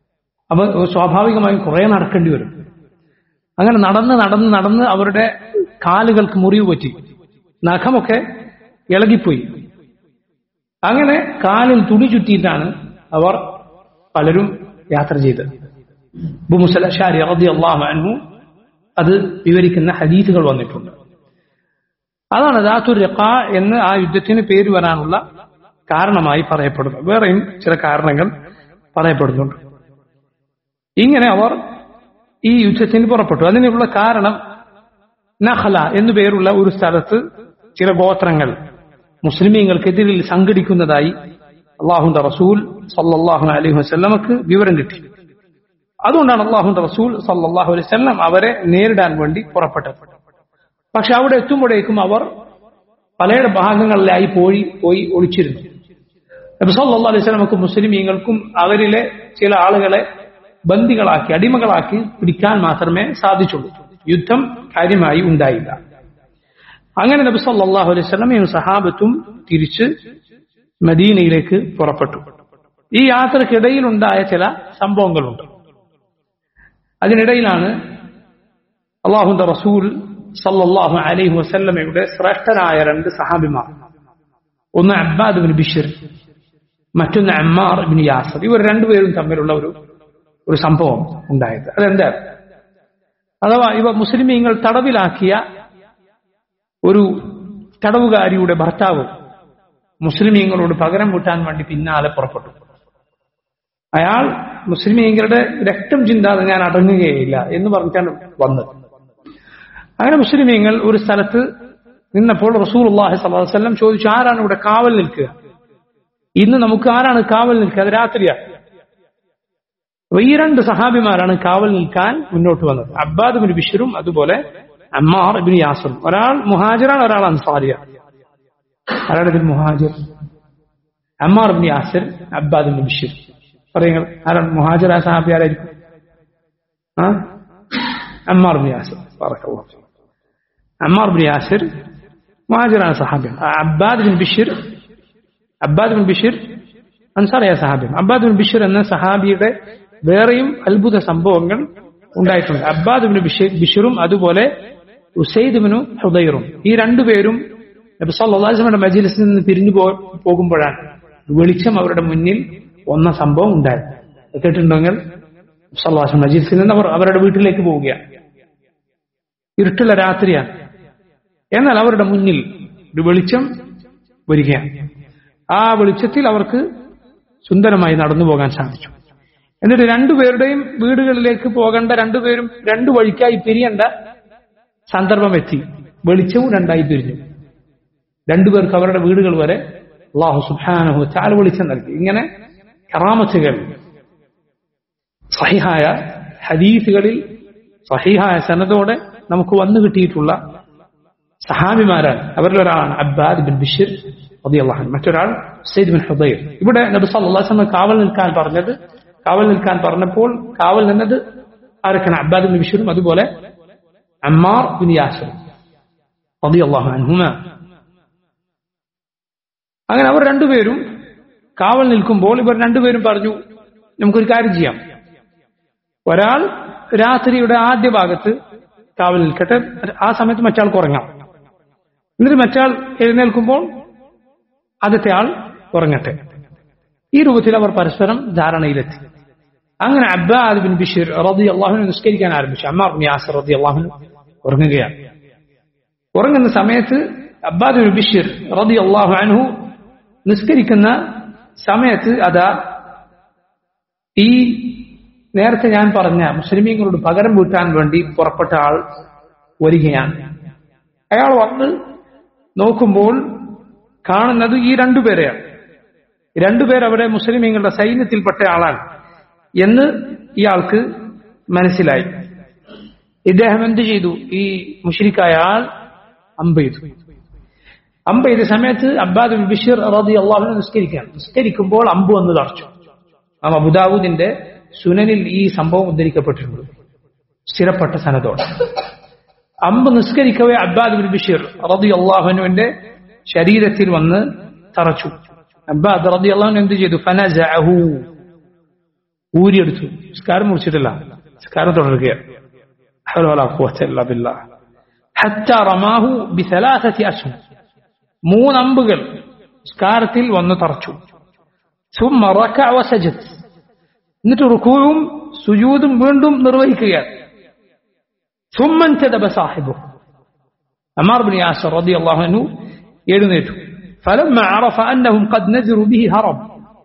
അപ്പൊ സ്വാഭാവികമായും കുറെ നടക്കേണ്ടി വരും അങ്ങനെ നടന്ന് നടന്ന് നടന്ന് അവരുടെ കാലുകൾക്ക് മുറിവ് പറ്റി നഖമൊക്കെ ഇളകിപ്പോയി അങ്ങനെ കാലിൽ തുണി ചുറ്റിയിട്ടാണ് അവർ പലരും യാത്ര ചെയ്തത് ബുമുസലഷാരി റതി അള്ളാഹു അൻഹു അത് വിവരിക്കുന്ന ഹദീസുകൾ വന്നിട്ടുണ്ട് അതാണ് ദാത്തുർ റഖ എന്ന് ആ യുദ്ധത്തിന് പേര് വരാനുള്ള കാരണമായി പറയപ്പെടുന്നു വേറെയും ചില കാരണങ്ങൾ പറയപ്പെടുന്നുണ്ട് ഇങ്ങനെ അവർ ഈ യുദ്ധത്തിന് പുറപ്പെട്ടു അതിനുള്ള കാരണം നഹല എന്നു പേരുള്ള ഒരു സ്ഥലത്ത് ചില ഗോത്രങ്ങൾ മുസ്ലിമീങ്ങൾക്കെതിരിൽ സംഘടിക്കുന്നതായി അള്ളാഹുന്റെ റസൂൽ സല്ലാഹു അലൈഹി വസ്ല്ലമക്ക് വിവരം കിട്ടി അതുകൊണ്ടാണ് അള്ളാഹുന്റെ റസൂൽ സല്ലാഹു അലൈഹി വസ്ലം അവരെ നേരിടാൻ വേണ്ടി പുറപ്പെട്ടത് പക്ഷെ അവിടെ എത്തുമ്പോഴേക്കും അവർ പല ഭാഗങ്ങളിലായി പോയി പോയി ഒളിച്ചിരുന്നു നബിസല്ലാ അലൈഹി സ്വലമക്ക് മുസ്ലിമീങ്ങൾക്കും അവരിലെ ചില ആളുകളെ ബന്ദികളാക്കി അടിമകളാക്കി പിടിക്കാൻ മാത്രമേ സാധിച്ചുള്ളൂ യുദ്ധം കാര്യമായി ഉണ്ടായില്ല അങ്ങനെ നബി സല്ലാഹു അലൈഹി സ്വലമയും സഹാബത്തും തിരിച്ച് മദീനയിലേക്ക് പുറപ്പെട്ടു ഈ യാത്രക്കിടയിൽ ഉണ്ടായ ചില സംഭവങ്ങളുണ്ട് അതിനിടയിലാണ് അള്ളാഹുന്റെ റസൂൽ സല്ലാഹു അലൈഹി വസല്ലമയുടെ ശ്രേഷ്ഠരായ രണ്ട് സഹാബിമാർ ഒന്ന് അബ്ബാദ് ബിൻ ബിഷിർ മറ്റൊന്ന് അമ്മാർ ബിൻ യാസർ ഇവർ രണ്ടുപേരും തമ്മിലുള്ള ഒരു ഒരു സംഭവം ഉണ്ടായത് അതെന്താ അഥവാ ഇവ മുസ്ലിമീങ്ങൾ തടവിലാക്കിയ ഒരു തടവുകാരിയുടെ ഭർത്താവ് മുസ്ലിമീങ്ങളോട് പകരം കൂട്ടാൻ വേണ്ടി പിന്നാലെ പുറപ്പെട്ടു അയാൾ മുസ്ലിമീങ്ങളുടെ രക്തം ചിന്താതെ ഞാൻ അടങ്ങുകയില്ല എന്ന് പറഞ്ഞിട്ടാണ് വന്നത് അങ്ങനെ മുസ്ലിമീങ്ങൾ ഒരു സ്ഥലത്ത് നിന്നപ്പോൾ റസൂൽ അള്ളാഹി സ്വലം ചോദിച്ചു ആരാണ് ഇവിടെ കാവൽ നിൽക്കുക ഇന്ന് നമുക്ക് ആരാണ് കാവൽ നിൽക്കുക അത് രാത്രിയാണ് ഈ രണ്ട് സഹാബിമാരാണ് കാവൽ നിൽക്കാൻ മുന്നോട്ട് വന്നത് അബ്ബാദ് ബിൻ ബിഷറും അതുപോലെ അമ്മാർ ബിൻ യാസറും ഒരാൾ മുഹാജിറാണ് ഒരാൾ അൻസാരിയ ആരാണ് ഇതിൽ മുഹാജിർ Ammar bin Yasir Abbad bin Bishr പറയുങ്ങൾ ആരാണ് മുഹാജിർ ആ സഹാബി ആരായിരിക്കും ആ അമ്മാർ ബിൻ യാസിർ പറക്കല്ലാഹു അമ്മാർ ബിൻ യാസിർ മുഹാജിറാണ് സഹാബിയാണ് Abbad bin Bishr Abbad bin Bishr അൻസാറിയ സഹാബിയാണ് അബ്ബാദ് ബിൻ ബിഷർ എന്ന സഹാബിയുടെ വേറെയും അത്ഭുത സംഭവങ്ങൾ ഉണ്ടായിട്ടുണ്ട് അബ്ബാദ് ബിൻ ബിഷറും അതുപോലെ ഉസൈദ് ഹുദൈറും ഈ രണ്ടുപേരും നബിസ്വല്ലാസ്മയുടെ മജീലിസിൽ നിന്ന് പിരിഞ്ഞു പോകുമ്പോഴാണ് വെളിച്ചം അവരുടെ മുന്നിൽ ഒന്ന സംഭവം ഉണ്ടായത് കേട്ടിട്ടുണ്ടെങ്കിൽ സല്ലാസ് മജീലിസിൽ നിന്ന് അവർ അവരുടെ വീട്ടിലേക്ക് പോവുകയാണ് ഇരുട്ടുള്ള രാത്രിയാണ് എന്നാൽ അവരുടെ മുന്നിൽ ഒരു വെളിച്ചം വരികയാണ് ആ വെളിച്ചത്തിൽ അവർക്ക് സുന്ദരമായി നടന്നു പോകാൻ സാധിച്ചു എന്നിട്ട് രണ്ടുപേരുടെയും വീടുകളിലേക്ക് പോകേണ്ട രണ്ടുപേരും രണ്ടു വഴിക്കായി പിരിയേണ്ട സന്ദർഭം എത്തി വെളിച്ചവും രണ്ടായി പിരിഞ്ഞു രണ്ടുപേർക്ക് അവരുടെ വീടുകൾ വരെ അള്ളാഹു സുഹാനഹു ചാൽ വെളിച്ചം നൽകി ഇങ്ങനെ കറാമത്തുകൾ സഹിഹായ ഹദീസുകളിൽ സഹിഹായ സനതോടെ നമുക്ക് വന്നു കിട്ടിയിട്ടുള്ള സഹാബിമാരാണ് അവരിൽ ഒരാളാണ് അബ്ബാദ് ബിൻ ബിഷിർ റളിയല്ലാഹു മറ്റൊരാൾ സയ്യിദ് ബിൻ ഹുദൈർ ഇവിടെ നബി സല്ലല്ലാഹു അലൈഹി വസല്ലം കാവൽ നിൽക്കാൻ പറഞ്ഞത് കാവൽ നിൽക്കാൻ പറഞ്ഞപ്പോൾ കാവൽ നിന്നത് ആരൊക്കെയാണ് അബ്ബാദ് ബിൻ ബിഷിറും അതുപോലെ അമ്മാർ ബിൻ യാസിർ റളിയല്ലാഹു അൻഹുമ അങ്ങനെ അവർ രണ്ടുപേരും കാവൽ നിൽക്കുമ്പോൾ ഇവർ രണ്ടുപേരും പറഞ്ഞു നമുക്കൊരു കാര്യം ചെയ്യാം ഒരാൾ രാത്രിയുടെ ആദ്യ ഭാഗത്ത് കാവൽ നിൽക്കട്ടെ ആ സമയത്ത് മറ്റാൾക്ക് ഉറങ്ങാം എന്നിട്ട് മറ്റാൾ എഴുന്നേൽക്കുമ്പോൾ ആദ്യത്തെ ആൾ ഉറങ്ങട്ടെ ഈ രൂപത്തിൽ അവർ പരസ്പരം ധാരണയിലെത്തി അങ്ങനെ അബ്ബാദ് ബിൻ ബിഷീർ റതി അള്ളാഹുവിനെ നിസ്കരിക്കാൻ ആരംഭിച്ചു അമ്മാർ ബിൻ യാസർ റതി അള്ളാഹുന് ഉറങ്ങുകയാണ് ഉറങ്ങുന്ന സമയത്ത് അബ്ബാദ് ബിൻ ബിഷീർ റതി അള്ളാഹു അൻഹു നിസ്കരിക്കുന്ന സമയത്ത് അതാ ഈ നേരത്തെ ഞാൻ പറഞ്ഞ മുസ്ലിമീങ്ങളോട് പകരം വീട്ടാൻ വേണ്ടി പുറപ്പെട്ട ആൾ വരികയാണ് അയാൾ വന്ന് നോക്കുമ്പോൾ കാണുന്നത് ഈ രണ്ടുപേരെയാണ് രണ്ടുപേർ അവിടെ മുസ്ലിമീങ്ങളുടെ സൈന്യത്തിൽപ്പെട്ട ആളാണ് എന്ന് ഇയാൾക്ക് മനസ്സിലായി ഇദ്ദേഹം എന്ത് ചെയ്തു ഈ മുഷരിക്കായ ആൾ അമ്പ ചെയ്തു അമ്പ ചെയ്ത സമയത്ത് അബ്ബാദ് ബിഷീർ റതി അള്ളാഹുനെ നിസ്കരിക്കുകയാണ് നിസ്കരിക്കുമ്പോൾ അമ്പ് വന്ന് തറച്ചു ആ അബുദാവൂദിന്റെ സുനനിൽ ഈ സംഭവം ഉദ്ധരിക്കപ്പെട്ടിട്ടുണ്ട് സ്ഥിരപ്പെട്ട സനതോടെ അമ്പ് നിസ്കരിക്കവേ അബ്ബാദ് ബിൻ ബിഷീർ റതി അള്ളാഹുനുവിന്റെ ശരീരത്തിൽ വന്ന് തറച്ചു അബ്ബാദ് റതി അള്ളാഹുൻ എന്ത് ചെയ്തു ഫനജഅഹു ഊരിയെടുത്തു നിസ്കാരം മുറിച്ചിട്ടില്ല നിസ്കാരം തുടരുകയാണ് حول ولا قوة إلا بالله حتى رماه بثلاثة أشهر മൂന്ന് അമ്പുകൾ നിസ്കാരത്തിൽ വന്ന് തറച്ചു ثم ركع وسجد എന്നിട്ട് റുക്കുവും സുജൂദും വീണ്ടും നിർവഹിക്കുകയാണ് ثم انتدب صاحبه عمار بن ياسر رضي الله عنه എഴുന്നേറ്റു فلما عرف أنهم قد نزروا به هرب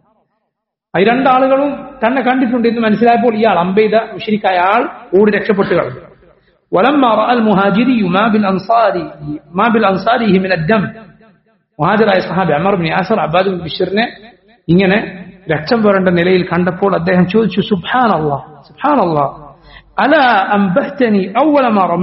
ഈ രണ്ടാളുകളും തന്നെ കണ്ടിട്ടുണ്ട് എന്ന് മനസ്സിലായപ്പോൾ ഇയാൾ അമ്പെയ്ത മുഷരിക്കായ ആൾ ഓടി രക്ഷപ്പെട്ടു കളഞ്ഞു ولما راى المهاجري ما بالانصار ما بالانصاره من الدم മുഹാജിറായ സഹാബി Ammar bin Yasir Abbad bin ബിഷറിനെ ഇങ്ങനെ രക്തം വരേണ്ട നിലയിൽ കണ്ടപ്പോൾ അദ്ദേഹം ചോദിച്ചു സുബ്ഹാൻ അള്ളാഹ് സുബ്ഹാൻ അള്ളാഹ് അല അംബഹ്തനി ഔവല മറമ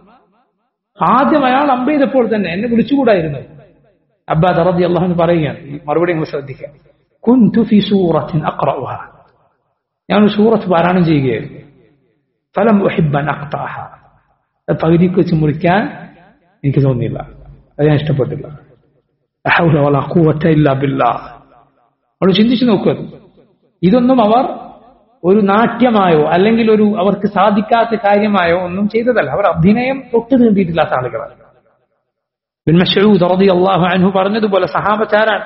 ആദ്യം അയാൾ അമ്പെയ്തപ്പോൾ തന്നെ എന്നെ വിളിച്ചുകൂടായിരുന്നു അബ്ബാദ് റതി അള്ളാഹു പറയുകയാണ് ഈ മറുപടി നിങ്ങൾ ശ്രദ്ധിക്കുക കുൻതു ഫി സൂറത്തിൻ അഖ്റഉഹ ഞാൻ ഒരു സൂറത്ത് പാരായണം ചെയ്യുകയായിരുന്നു ഫലം ഉഹിബ്ബൻ അഖ്താഹ അത് പകുതിക്ക് വെച്ച് മുറിക്കാൻ എനിക്ക് തോന്നിയില്ല അത് ഞാൻ ഇഷ്ടപ്പെട്ടില്ല അഹൗല വലാ ഖുവത ഇല്ലാ ബില്ലാഹ് അവൾ ചിന്തിച്ചു നോക്കുക ഇതൊന്നും അവർ ഒരു നാട്യമായോ അല്ലെങ്കിൽ ഒരു അവർക്ക് സാധിക്കാത്ത കാര്യമായോ ഒന്നും ചെയ്തതല്ല അവർ അഭിനയം തൊട്ട് നീണ്ടിയിട്ടില്ലാത്ത ആളുകളാണ് ബിൻ മസ്ഊദ് റളിയല്ലാഹു അൻഹു പറഞ്ഞതുപോലെ സഹാബത്താരാണ്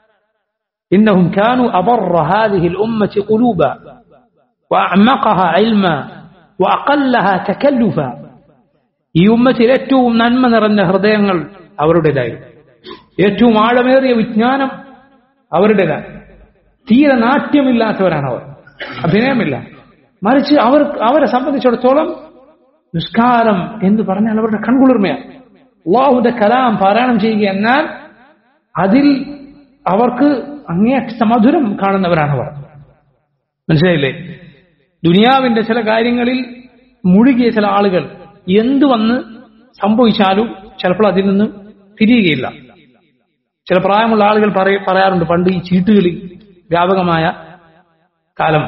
إنهم كانوا أبر هذه الأمة قلوبا وأعمقها علما وأقلها تكلفا ഈ ഉമ്മത്തിൽ ഏറ്റവും നന്മ നിറഞ്ഞ ഹൃദയങ്ങൾ അവരുടേതായിരുന്നു ഏറ്റവും ആഴമേറിയ വിജ്ഞാനം അവരുടേതാണ് തീരെ നാട്യമില്ലാത്തവരാണ് അവർ അഭിനയമില്ല മറിച്ച് അവർ അവരെ സംബന്ധിച്ചിടത്തോളം നിസ്കാരം എന്ന് പറഞ്ഞാൽ അവരുടെ കൺകുളിർമയാണ് അള്ളാഹുന്റെ കലാം പാരായണം ചെയ്യുക എന്നാൽ അതിൽ അവർക്ക് അങ്ങേയറ്റ മധുരം കാണുന്നവരാണ് അവർ മനസ്സിലായില്ലേ ദുനിയാവിന്റെ ചില കാര്യങ്ങളിൽ മുഴുകിയ ചില ആളുകൾ എന്തു വന്ന് സംഭവിച്ചാലും ചിലപ്പോൾ അതിൽ നിന്ന് തിരിയുകയില്ല ചില പ്രായമുള്ള ആളുകൾ പറയ പറയാറുണ്ട് പണ്ട് ഈ ചീട്ടുകളി വ്യാപകമായ കാലം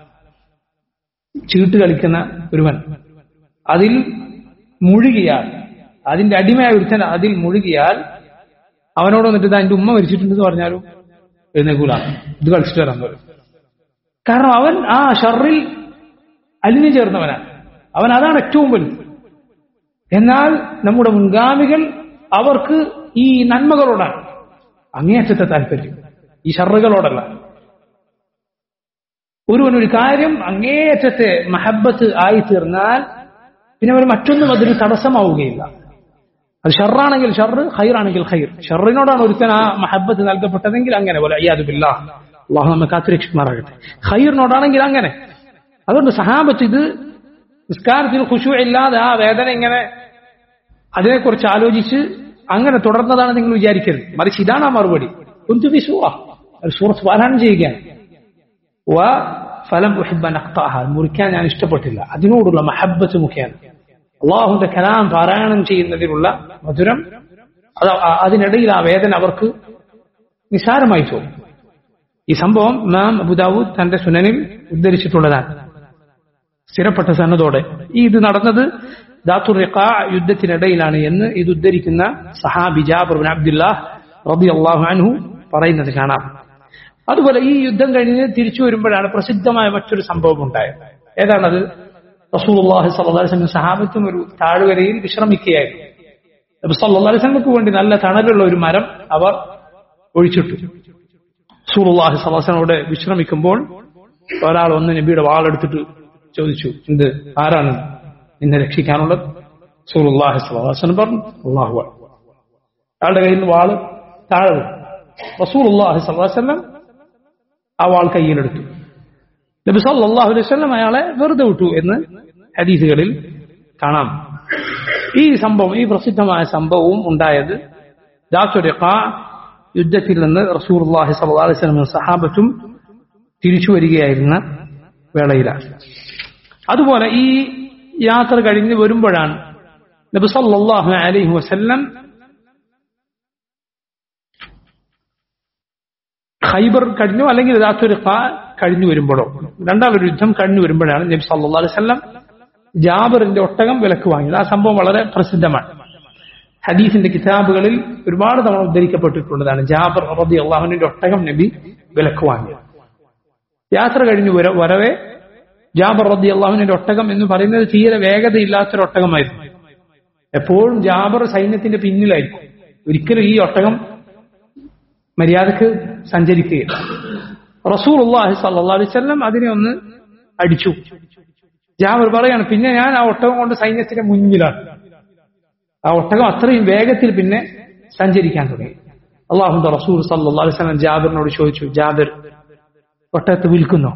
ചീട്ട് കളിക്കുന്ന ഒരുവൻ അതിൽ മുഴുകിയാൽ അതിന്റെ അടിമയായ ഒരുത്തൻ അതിൽ മുഴുകിയാൽ അവനോട് വന്നിട്ട് ഇതാ എന്റെ ഉമ്മ മരിച്ചിട്ടുണ്ടെന്ന് പറഞ്ഞാലും എഴുന്നേക്കൂല ഇത് കളിച്ചിട്ട് വരാൻ പറയും കാരണം അവൻ ആ ഷറിൽ അലിഞ്ഞു ചേർന്നവനാണ് അവൻ അതാണ് ഏറ്റവും വലുത് എന്നാൽ നമ്മുടെ മുൻഗാമികൾ അവർക്ക് ഈ നന്മകളോടാണ് അങ്ങേയറ്റത്തെ താല്പര്യം ഈ ഷറുകളോടല്ല ഒരുവൻ ഒരു കാര്യം അങ്ങേയറ്റത്തെ മഹബത്ത് ആയി തീർന്നാൽ പിന്നെ അവർ മറ്റൊന്നും അതിന് തടസ്സമാവുകയില്ല അത് ഷറാണെങ്കിൽ ഷറ് ഹൈറാണെങ്കിൽ ഹൈർ ഷറിനോടാണ് ഒരുത്തൻ ആ മഹബത്ത് നൽകപ്പെട്ടതെങ്കിൽ അങ്ങനെ പോലെ അയ്യാദുബില്ല അള്ളാഹു നമ്മെ കാത്തുരക്ഷിക്കുമാറാകട്ടെ ഹൈറിനോടാണെങ്കിൽ അങ്ങനെ അതുകൊണ്ട് സഹാബത്ത് ഇത് നിസ്കാരത്തിൽ ഖുശു ഇല്ലാതെ ആ വേദന ഇങ്ങനെ അതിനെക്കുറിച്ച് ആലോചിച്ച് അങ്ങനെ തുടർന്നതാണ് നിങ്ങൾ വിചാരിക്കരുത് മറിച്ച് ഇതാണ് ആ മറുപടി കുന്തുബി സൂറ സൂറത്ത് പാരായണം ചെയ്യുകയാണ് ഫലം ഉഹിബൻ അക്താഹ മുറിക്കാൻ ഞാൻ ഇഷ്ടപ്പെട്ടില്ല അതിനോടുള്ള മഹബത്ത് മുഖേന അള്ളാഹുന്റെ കലാം പാരായണം ചെയ്യുന്നതിനുള്ള മധുരം അത് അതിനിടയിൽ ആ വേദന അവർക്ക് നിസാരമായി തോന്നും ഈ സംഭവം മാം അബുദാവൂദ് തന്റെ സുനനിൽ ഉദ്ധരിച്ചിട്ടുള്ളതാണ് സ്ഥിരപ്പെട്ട സന്നദ്ധോടെ ഈ ഇത് നടന്നത് ദാത്തുർ റിഖാ യുദ്ധത്തിനിടയിലാണ് എന്ന് ഇത് ഉദ്ധരിക്കുന്ന സഹാബി ജാബർ ബിൻ അബ്ദുല്ലാഹ് റബി അള്ളാഹു അൻഹു പറയുന്നത് കാണാം അതുപോലെ ഈ യുദ്ധം കഴിഞ്ഞ് തിരിച്ചു വരുമ്പോഴാണ് പ്രസിദ്ധമായ മറ്റൊരു സംഭവം ഉണ്ടായത് ഏതാണത് റസൂലുള്ളാഹി സ്വല്ലല്ലാഹി അലൈഹി വസല്ലം സഹാബത്തും ഒരു താഴ്വരയിൽ വിശ്രമിക്കുകയായിരുന്നു നബി സല്ലല്ലാഹി അലൈഹി വസല്ലമക്ക് വേണ്ടി നല്ല തണലുള്ള ഒരു മരം അവർ ഒഴിച്ചിട്ടു റസൂലുള്ളാഹി സ്വല്ലല്ലാഹി അലൈഹി വസല്ലമയോട് വിശ്രമിക്കുമ്പോൾ ഒരാൾ വന്ന് നബിയുടെ വാളെടുത്തിട്ട് ചോദിച്ചു എന്ത് ആരാണ് നിന്നെ രക്ഷിക്കാനുള്ളത് റസൂലുള്ളാഹി സ്വല്ലല്ലാഹി അലൈഹി വസല്ലം പറഞ്ഞു അല്ലാഹു അയാളുടെ കയ്യിൽ നിന്ന് വാള് താഴെ റസൂലുള്ളാഹി സ്വല്ലല്ലാഹി അലൈഹി വസല്ലം ആ വാൾ കയ്യിലെടുത്തു നബി സല്ലല്ലാഹു അലൈഹി വസല്ലം അയാളെ വെറുതെ വിട്ടു എന്ന് ഹദീസുകളിൽ കാണാം ഈ സംഭവം ഈ പ്രസിദ്ധമായ സംഭവവും ഉണ്ടായത് ദാസുരിഖ യുദ്ധത്തിൽ നിന്ന് റസൂർല്ലാഹി സല്ലല്ലാഹു അലൈഹി വസല്ലം സഹാബത്തും തിരിച്ചു വരികയായിരുന്ന വേളയിലാണ് അതുപോലെ ഈ യാത്ര കഴിഞ്ഞ് വരുമ്പോഴാണ് നബി സല്ലല്ലാഹു അലൈഹി വസല്ലം ഖൈബർ കഴിഞ്ഞു അല്ലെങ്കിൽ ദാത്തുരിഖ കഴിഞ്ഞു വരുമ്പോഴോ രണ്ടാമൊരു യുദ്ധം കഴിഞ്ഞു വരുമ്പോഴാണ് നബി സല്ലല്ലാഹു അലൈഹി വസല്ലം ജാബിറിന്റെ ഒട്ടകം വിലക്ക് വാങ്ങിയത് ആ സംഭവം വളരെ പ്രസിദ്ധമാണ് ഹദീസിന്റെ കിതാബുകളിൽ ഒരുപാട് തവണ ഉദ്ധരിക്കപ്പെട്ടിട്ടുള്ളതാണ് ജാബർ റബി അള്ളാഹുവിന്റെ ഒട്ടകം നബി വിലക്ക് വാങ്ങിയത് യാത്ര കഴിഞ്ഞു വര വരവെ ജാബർ റദ്ദി അള്ളാഹുവിന്റെ ഒട്ടകം എന്ന് പറയുന്നത് തീരെ വേഗതയില്ലാത്തൊരു ഒട്ടകമായിരുന്നു എപ്പോഴും ജാബർ സൈന്യത്തിന്റെ പിന്നിലായിരിക്കും ഒരിക്കലും ഈ ഒട്ടകം മര്യാദക്ക് സഞ്ചരിക്കുകയില്ല റസൂൽ അള്ളാഹി സല്ലാ അലൈവല്ലം അതിനെ ഒന്ന് അടിച്ചു ജാബർ പറയാണ് പിന്നെ ഞാൻ ആ ഒട്ടകം കൊണ്ട് സൈന്യത്തിന്റെ മുന്നിലാണ് ആ ഒട്ടകം അത്രയും വേഗത്തിൽ പിന്നെ സഞ്ചരിക്കാൻ തുടങ്ങി അള്ളാഹുന്റെ റസൂൽ സല്ലാ അലൈവല്ലം ജാബിറിനോട് ചോദിച്ചു ജാബിർ ഒട്ടകത്ത് വിൽക്കുന്നോ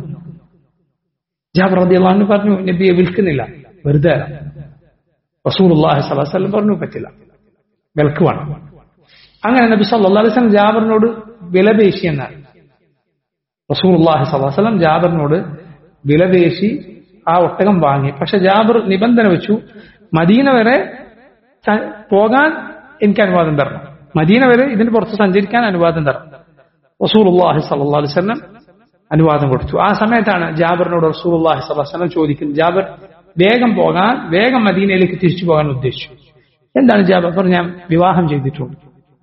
ജാബർ റതി അള്ളാഹു പറഞ്ഞു നബിയെ വിൽക്കുന്നില്ല വെറുതെ റസൂൽ അള്ളാഹി സ്വലാസ്ലം പറഞ്ഞു പറ്റില്ല വിലക്ക് വേണം അങ്ങനെ നബി സല്ലാ അലൈവലം ജാബറിനോട് വിലപേശി എന്നാണ് റസൂൽ അള്ളാഹി സ്വലാസ്ലം ജാബറിനോട് വിലപേശി ആ ഒട്ടകം വാങ്ങി പക്ഷെ ജാബർ നിബന്ധന വെച്ചു മദീന വരെ പോകാൻ എനിക്ക് അനുവാദം തരണം മദീന വരെ ഇതിന് പുറത്ത് സഞ്ചരിക്കാൻ അനുവാദം തരണം റസൂൽ അള്ളാഹി സല്ലാ അലൈവല്ലം അനുവാദം കൊടുത്തു ആ സമയത്താണ് ജാബറിനോട് റസൂൽ അള്ളാഹി സ്വലാസ്ലം ചോദിക്കുന്നത് ജാബർ വേഗം പോകാൻ വേഗം മദീനയിലേക്ക് തിരിച്ചു പോകാൻ ഉദ്ദേശിച്ചു എന്താണ് ജാബർ പറഞ്ഞു ഞാൻ വിവാഹം ചെയ്തിട്ടുണ്ട്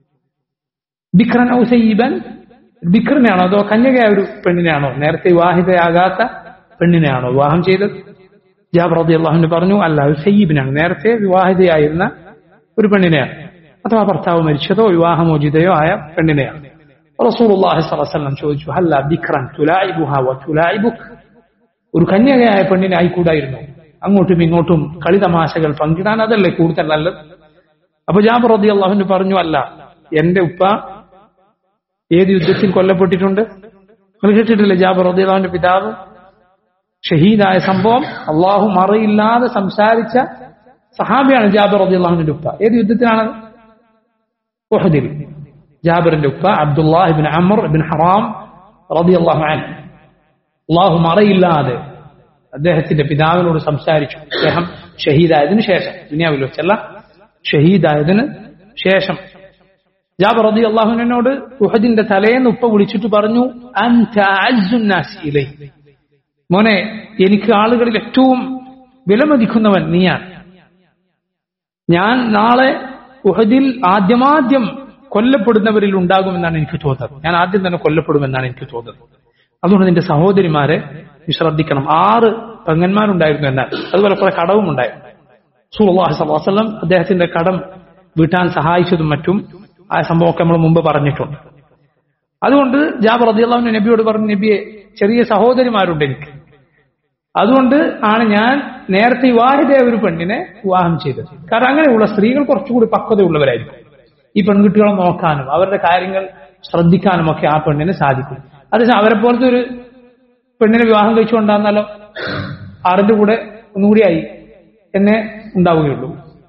ബിക്രൻ ഔസീബൻ ബിക്രനെയാണോ അതോ കന്യകയായ ഒരു പെണ്ണിനെയാണോ നേരത്തെ വിവാഹിതയാകാത്ത പെണ്ണിനെയാണോ വിവാഹം ചെയ്തത് ജാബർ റതി അള്ളാഹുവിന് പറഞ്ഞു അല്ല ഒരു സയ്യീബിനാണ് നേരത്തെ വിവാഹിതയായിരുന്ന ഒരു പെണ്ണിനെയാണ് അഥവാ ഭർത്താവ് മരിച്ചതോ വിവാഹമോചിതയോ ആയ പെണ്ണിനെയാണ് റസൂലുള്ളാഹി സ്വല്ലല്ലാഹു അലൈഹി വസല്ലം ചോദിച്ചു ഹല്ല ബിക്രൻ തുലായിബുഹ വ തുലായിബുക് ഒരു കന്യകയായ പെണ്ണിനെ ആയിക്കൂടായിരുന്നു അങ്ങോട്ടും ഇങ്ങോട്ടും കളിതമാശകൾ പങ്കിടാൻ അതല്ലേ കൂടുതൽ നല്ലത് അപ്പൊ ജാബർ റതി അള്ളാഹുവിന് പറഞ്ഞു അല്ല എന്റെ ഉപ്പ ഏത് യുദ്ധത്തിൽ കൊല്ലപ്പെട്ടിട്ടുണ്ട് നിങ്ങൾ കേട്ടിട്ടില്ലേ ജാബർ റതി അള്ളാഹുവിന്റെ പിതാവ് ഷഹീദായ സംഭവം അള്ളാഹു മറയില്ലാതെ സംസാരിച്ച സഹാബിയാണ് ജാബർ റതി അള്ളാഹുവിന്റെ ഉപ്പ ഏത് യുദ്ധത്തിലാണ് ഉഹദിൽ ജാബിറിന്റെ ഉപ്പ അബ്ദുല്ലാഹിബിൻ അമർ ബിൻ ഹറാം റതി അള്ളാഹു അൻ അള്ളാഹു മറയില്ലാതെ അദ്ദേഹത്തിന്റെ പിതാവിനോട് സംസാരിച്ചു അദ്ദേഹം ഷഹീദായതിനു ശേഷം ദുനിയാവിൽ വെച്ചല്ല ഷഹീദായതിന് ശേഷം ജാബർ റതി അള്ളാഹുവിനോട് ഉഹദിന്റെ തലേന്ന് ഉപ്പ വിളിച്ചിട്ട് പറഞ്ഞു മോനെ എനിക്ക് ആളുകളിൽ ഏറ്റവും വിലമതിക്കുന്നവൻ നീയാണ് ഞാൻ നാളെ ഉഹദിൽ ആദ്യമാദ്യം കൊല്ലപ്പെടുന്നവരിൽ ഉണ്ടാകുമെന്നാണ് എനിക്ക് തോന്നുന്നത് ഞാൻ ആദ്യം തന്നെ കൊല്ലപ്പെടുമെന്നാണ് എനിക്ക് തോന്നുന്നത് അതുകൊണ്ട് നിന്റെ സഹോദരിമാരെ നീ ശ്രദ്ധിക്കണം ആറ് പെങ്ങന്മാരുണ്ടായിരുന്നു എന്നാൽ അതുപോലെ കുറെ കടവും ഉണ്ടായിരുന്നു സൂർവാഹി സല്ലാസ്ലം അദ്ദേഹത്തിന്റെ കടം വീട്ടാൻ സഹായിച്ചതും മറ്റും ആ സംഭവമൊക്കെ നമ്മൾ മുമ്പ് പറഞ്ഞിട്ടുണ്ട് അതുകൊണ്ട് ജാബർ റദിയല്ലാഹു നബിയോട് പറഞ്ഞു നബിയെ ചെറിയ സഹോദരിമാരുണ്ട് എനിക്ക് അതുകൊണ്ട് ആണ് ഞാൻ നേരത്തെ വിവാഹിതയായ ഒരു പെണ്ണിനെ വിവാഹം ചെയ്തത് കാരണം അങ്ങനെയുള്ള സ്ത്രീകൾ കുറച്ചുകൂടി പക്വതയുള്ളവരായിരിക്കും ഈ പെൺകുട്ടികളെ നോക്കാനും അവരുടെ കാര്യങ്ങൾ ശ്രദ്ധിക്കാനും ഒക്കെ ആ പെണ്ണിന് സാധിക്കും അതേസമയം അവരെ പോലത്തെ ഒരു പെണ്ണിനെ വിവാഹം കഴിച്ചുകൊണ്ടാന്നാലോ ആറിന്റെ കൂടെ ഒന്നുകൂടിയായി എന്നെ ഉണ്ടാവുകയുള്ളൂ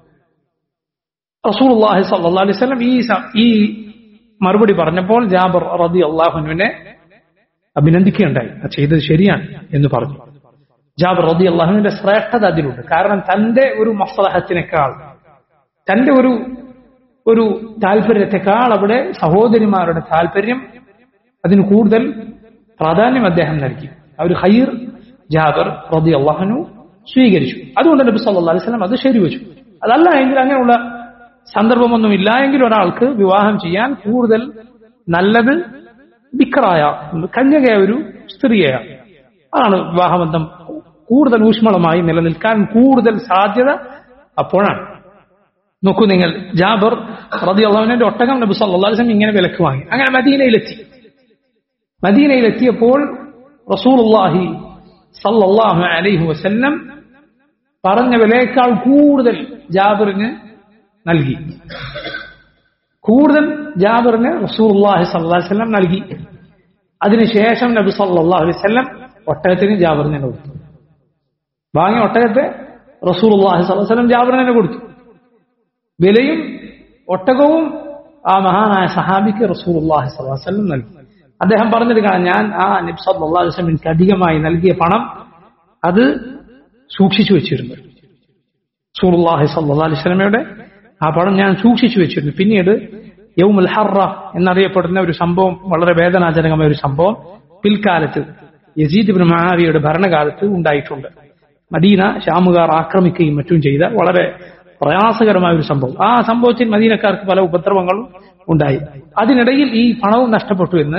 റസൂൽ അള്ളാഹി സല്ലാ അലൈഹി സ്വലം ഈ ഈ മറുപടി പറഞ്ഞപ്പോൾ ജാബർ റതി അള്ളാഹുനുവിനെ അഭിനന്ദിക്കുകയുണ്ടായി അത് ചെയ്തത് ശരിയാണ് എന്ന് പറഞ്ഞു ജാബർ റതി അള്ളാഹുവിന്റെ ശ്രേഷ്ഠത അതിലുണ്ട് കാരണം തന്റെ ഒരു മസ്ലഹത്തിനേക്കാൾ തന്റെ ഒരു ഒരു താല്പര്യത്തെക്കാൾ അവിടെ സഹോദരിമാരുടെ താല്പര്യം അതിന് കൂടുതൽ പ്രാധാന്യം അദ്ദേഹം നൽകി ആ ഒരു ഹൈർ ജാബർ റതി അള്ളാഹനു സ്വീകരിച്ചു അതുകൊണ്ട് നബി സല്ലാ അലൈഹി സ്വലം അത് ശരിവെച്ചു അതല്ല എങ്കിൽ അങ്ങനെയുള്ള സന്ദർഭമൊന്നും ഇല്ല എങ്കിൽ ഒരാൾക്ക് വിവാഹം ചെയ്യാൻ കൂടുതൽ നല്ലത് ബിക്കറായ കന്യകയായ ഒരു സ്ത്രീയാണ് അതാണ് വിവാഹബന്ധം കൂടുതൽ ഊഷ്മളമായി നിലനിൽക്കാൻ കൂടുതൽ സാധ്യത അപ്പോഴാണ് നോക്കൂ നിങ്ങൾ ജാബർ റതി അള്ളാഹുവിന്റെ ഒട്ടകം നബി സല്ലാ അലൈഹി ഇങ്ങനെ വിലക്ക് വാങ്ങി അങ്ങനെ മദീനയിലെത്തി മദീനയിലെത്തിയപ്പോൾ റസൂലുള്ളാഹി സല്ലല്ലാഹു അലൈഹി വസല്ലം പറഞ്ഞ വിലയേക്കാൾ കൂടുതൽ ജാബിറിന് നൽകി കൂടുതൽ ജാബിറിന് റസൂലുള്ളാഹി സല്ലല്ലാഹു അലൈഹി വസല്ലം നൽകി അതിനുശേഷം നബി സല്ലല്ലാഹു അലൈഹി വസല്ലം ഒട്ടകത്തിന് ജാബിറിന് കൊടുത്തു വാങ്ങിയ ഒട്ടകത്തെ റസൂലുള്ളാഹി സല്ലല്ലാഹു അലൈഹി വസല്ലം ജാബിറിന് കൊടുത്തു വിലയും ഒട്ടകവും ആ മഹാനായ സഹാബിക്ക് റസൂലുള്ളാഹി സ്വല്ലല്ലാഹു അലൈഹി വസല്ലം നൽകി അദ്ദേഹം പറഞ്ഞത് കാണാം ഞാൻ ആ നബി സല്ലല്ലാഹു അലൈഹി വസല്ലം എനിക്ക് അധികമായി നൽകിയ പണം അത് സൂക്ഷിച്ചു വെച്ചിരുന്നു റസൂലുള്ളാഹി സ്വല്ലല്ലാഹു അലൈഹി വസല്ലമയുടെ ആ പണം ഞാൻ സൂക്ഷിച്ചു വെച്ചിരുന്നു പിന്നീട് യൗമുൽ ഹറ എന്നറിയപ്പെടുന്ന ഒരു സംഭവം വളരെ വേദനാജനകമായ ഒരു സംഭവം പിൽക്കാലത്ത് യസീദ് ഇബ്നു മഹാവിയുടെ ഭരണകാലത്ത് ഉണ്ടായിട്ടുണ്ട് മദീന ഷാമുകാർ ആക്രമിക്കുകയും മറ്റും ചെയ്ത വളരെ പ്രയാസകരമായ ഒരു സംഭവം ആ സംഭവത്തിൽ മദീനക്കാർക്ക് പല ഉപദ്രവങ്ങളും ഉണ്ടായി അതിനിടയിൽ ഈ പണവും നഷ്ടപ്പെട്ടു എന്ന്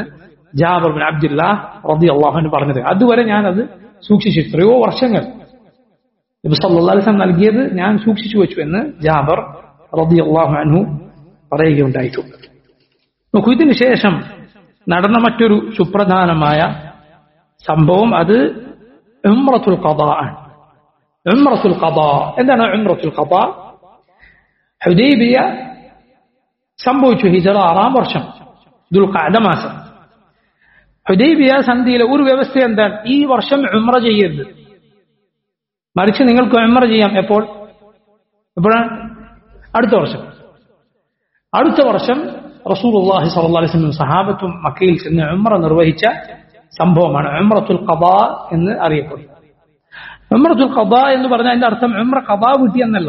ജാബർ ബിൻ അബ്ദുല്ല റബി അള്ളാഹുന് പറഞ്ഞത് അതുവരെ ഞാൻ അത് സൂക്ഷിച്ചു എത്രയോ വർഷങ്ങൾ നബി സല്ലല്ലാഹു അലൈഹി വസല്ലം നൽകിയത് ഞാൻ സൂക്ഷിച്ചു വെച്ചു എന്ന് ജാബർ റബി അള്ളാഹു അൻഹു പറയുകയുണ്ടായിട്ടുണ്ട് നോക്കൂ ഇതിന് ശേഷം നടന്ന മറ്റൊരു സുപ്രധാനമായ സംഭവം അത് ഉംറത്തുൽ ഖദാ ആണ് ഉംറത്തുൽ ഖദാ എന്താണ് ഉംറത്തുൽ ഖദാ ഹുദൈബിയ സംഭവിച്ചു ഹിജറ ആറാം വർഷം ദുൽഖഅദ മാസം ഹുദൈബിയ സന്ധിയിലെ ഒരു വ്യവസ്ഥ എന്താണ് ഈ വർഷം ഉംറ ചെയ്യരുത് മറിച്ച് നിങ്ങൾക്ക് ഉംറ ചെയ്യാം എപ്പോൾ എപ്പോഴാണ് അടുത്ത വർഷം അടുത്ത വർഷം റസൂലുള്ളാഹി സ്വല്ലല്ലാഹു അലൈഹി വസല്ലം സഹാബത്തും മക്കയിൽ ചെന്ന് ഉംറ നിർവഹിച്ച സംഭവമാണ് ഉംറത്തുൽ ഖദാ എന്ന് അറിയപ്പെടുന്നത് ഉംറത്തുൽ ഖദാ എന്ന് പറഞ്ഞാൽ അതിന്റെ അർത്ഥം ഉംറ ഖദാ വീട്ടി എന്നല്ല